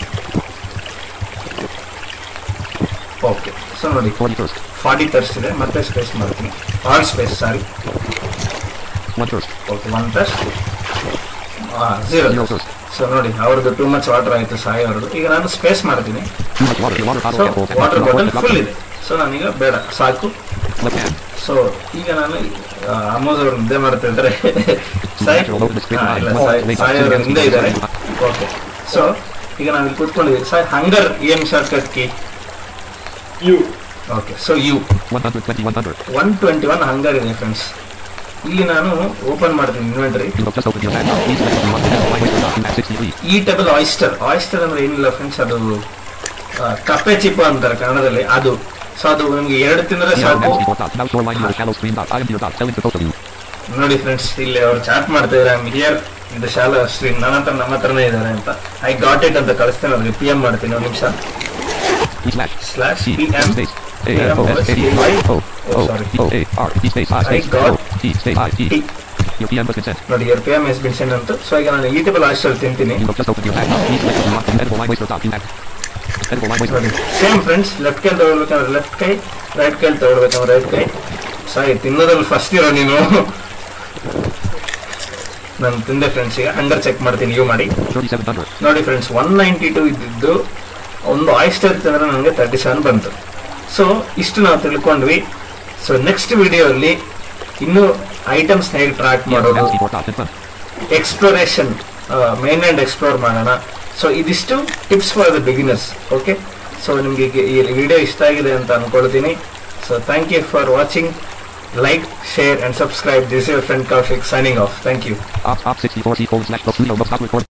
B: ಓಕೆ ಸೊ ನೋಡಿ
A: 41st.
B: ಫಾರ್ಟಿ ತರಿಸಿದೆ ಮತ್ತೆ ಸ್ಪೇಸ್ ಮಾಡ್ತೀನಿ alt space sorry
A: One first.
B: Okay one plus zero
A: Zero first.
B: So ನೋಡಿ ಅವ್ರದ್ದು ಟೂ ಮಚ್ ವಾಟರ್ ಆಯಿತು ಸಾಯಿ ಅವ್ರದ್ದು ಈಗ ನಾನು ಸ್ಪೇಸ್ ಮಾಡ್ತೀನಿ
A: Too much water. Your water auto
B: so
A: cancel.
B: Water bottle
A: Lock.
B: Full ಇದೆ ಸೊ ನಾನೀಗ ಬೇಡ ಸಾಕು
A: Left hand.
B: ಸೊ ಈಗ ನಾನು ಅಮೋಸ್ ಅವ್ರು ನಿದ್ದೆ ಮಾಡ್ತಿದ್ದಾರೆ ಸಾಯಿ ಹಾ, ಇಲ್ಲ, ಸಾಯಿ ಸಾಯಿ ಅವರು ಹಿಂದೆ ಇದ್ದಾರೆ ಓಕೆ ಸೊ ಈಗ ನಾವು ಇಲ್ಲಿ ಕೂತ್ಕೊಂಡಿದ್ದೀವಿ ಸಾಯಿ ಹಂಗರ್ ಏನ್ shortcut key
C: U
B: okay so U
A: 120 100.
B: One twenty one hunger ಇದೆ ಫ್ರೆಂಡ್ಸ್ ಇಲ್ಲಿ ನಾನು ಓಪನ್ ಮಾಡ್ತೀನಿ inventory
A: You have just opened your background. Please select the lock. Line waster dot. In that 63.
B: ಈ ಟೇಬಲ್ ಆಯಿಸ್ಟರ್ ಆಯಿಸ್ಟರ್ ಅಂದ್ರೆ ಏನಿಲ್ಲ friends ಅದು ಆ, ಕಪ್ಪೆ ಚಿಪ್ಪು ಅಂತಾರೆ ಕನ್ನಡದಲ್ಲಿ ಅದು ಸೊ ಅದು ನಿಮ್ಗೆ ಎರಡು ತಿಂದ್ರೆ
A: Now
B: ಸಾಕು
A: empty dot. Now shoreline your shallow stream dot. I am your dot. Telling to both of you.
B: ನೋಡಿ ಫ್ರೆಂಡ್ಸ್ ಇಲ್ಲಿ ಅವ್ರು ಚಾಟ್ ಮಾಡ್ತಾ ಇದ್ದಾರೆ ಹಿಯರ್ ಇದು ಶಾಲಾ ಸ್ಟ್ರೀಮ್ ನನ್ನ ಹತ್ರ ನಮ್ಮ ಹತ್ರನೇ ಇದ್ದಾರೆ ಅಂತ ಐ ಗಾಟ್ ಇಟ್ ಅಂತ ಕಳಿಸ್ತೇನೆ ಅವ್ರಿಗೆ ಪಿ ಎಂ ಮಾಡ್ತೀನಿ ಒಂದು ನಿಮಿಷ
A: E slash.
B: Slash
A: C
B: P M
A: space. A F O S A D I O O O A R E space I space O T space I T. Your PM was consent.
B: ನೋಡಿ ಇವ್ರ P M S ಬಿನ್ಸೆಂಟ್ ಅಂತ so ಈಗ ನಾನು ಈ table oyster ತಿಂತೀನಿ
A: You have just opened your background. Please select the lock. Edible line waster dot. In that. Edible line waster.
B: ನೋಡಿ same friends left ಕೈ ತಗೊಳ್ಬೇಕಂದ್ರೆ ಲೆಫ್ಟ್ ಕೈ ರೈಟ್ ಕೈ ತಗೊಳ್ಬೇಕಂದ್ರೆ ರೈಟ್ ಕೈ ಸಾರಿ ತಿನ್ನೋದ್ರಲ್ಲಿ ಫಸ್ಟ್ ಇರೋ ನೀನು ನಾನು ತಿಂದೆ ಫ್ರೆಂಡ್ಸ್ ಈಗ ಹಂಗರ್ ಚೆಕ್ ಮಾಡ್ತೀನಿ ಇವು ಮಾಡಿ
A: 3700.
B: ನೋಡಿ ಫ್ರೆಂಡ್ಸ್ ಒನ್ ನೈಂಟಿ ಟು ಇದ್ದಿದ್ದು ಒಂದು ಆಯಿಸ್ಟರ್ ಇತ್ತಂದ್ರೆ ನನಗೆ ತರ್ಟಿ ಸೆವೆನ್ ಬಂತು ಸೊ ಇಷ್ಟು ನಾವು ತಿಳ್ಕೊಂಡ್ವಿ ಸೊ ನೆಕ್ಸ್ಟ್ ವಿಡಿಯೋಲ್ಲಿ ಇನ್ನೂ ಐಟಮ್ಸ್ ಹೇಗೆ ಟ್ರ್ಯಾಕ್
A: Yeah,
B: ಮಾಡೋದು
A: empty port dot. In front.
B: Exploration main and explore ಮಾಡೋಣ ಸೊ ಇದಿಷ್ಟು tips for the beginners okay so ನಿಮಗೆ ಈ ವಿಡಿಯೋ ಇಷ್ಟ ಆಗಿದೆ ಅಂತ ಅನ್ಕೊಳ್ತೀನಿ so thank you for watching like share and subscribe this your friend Kaushik signing off thank you
A: Op op 64 C colon slash plus Leo most hot record.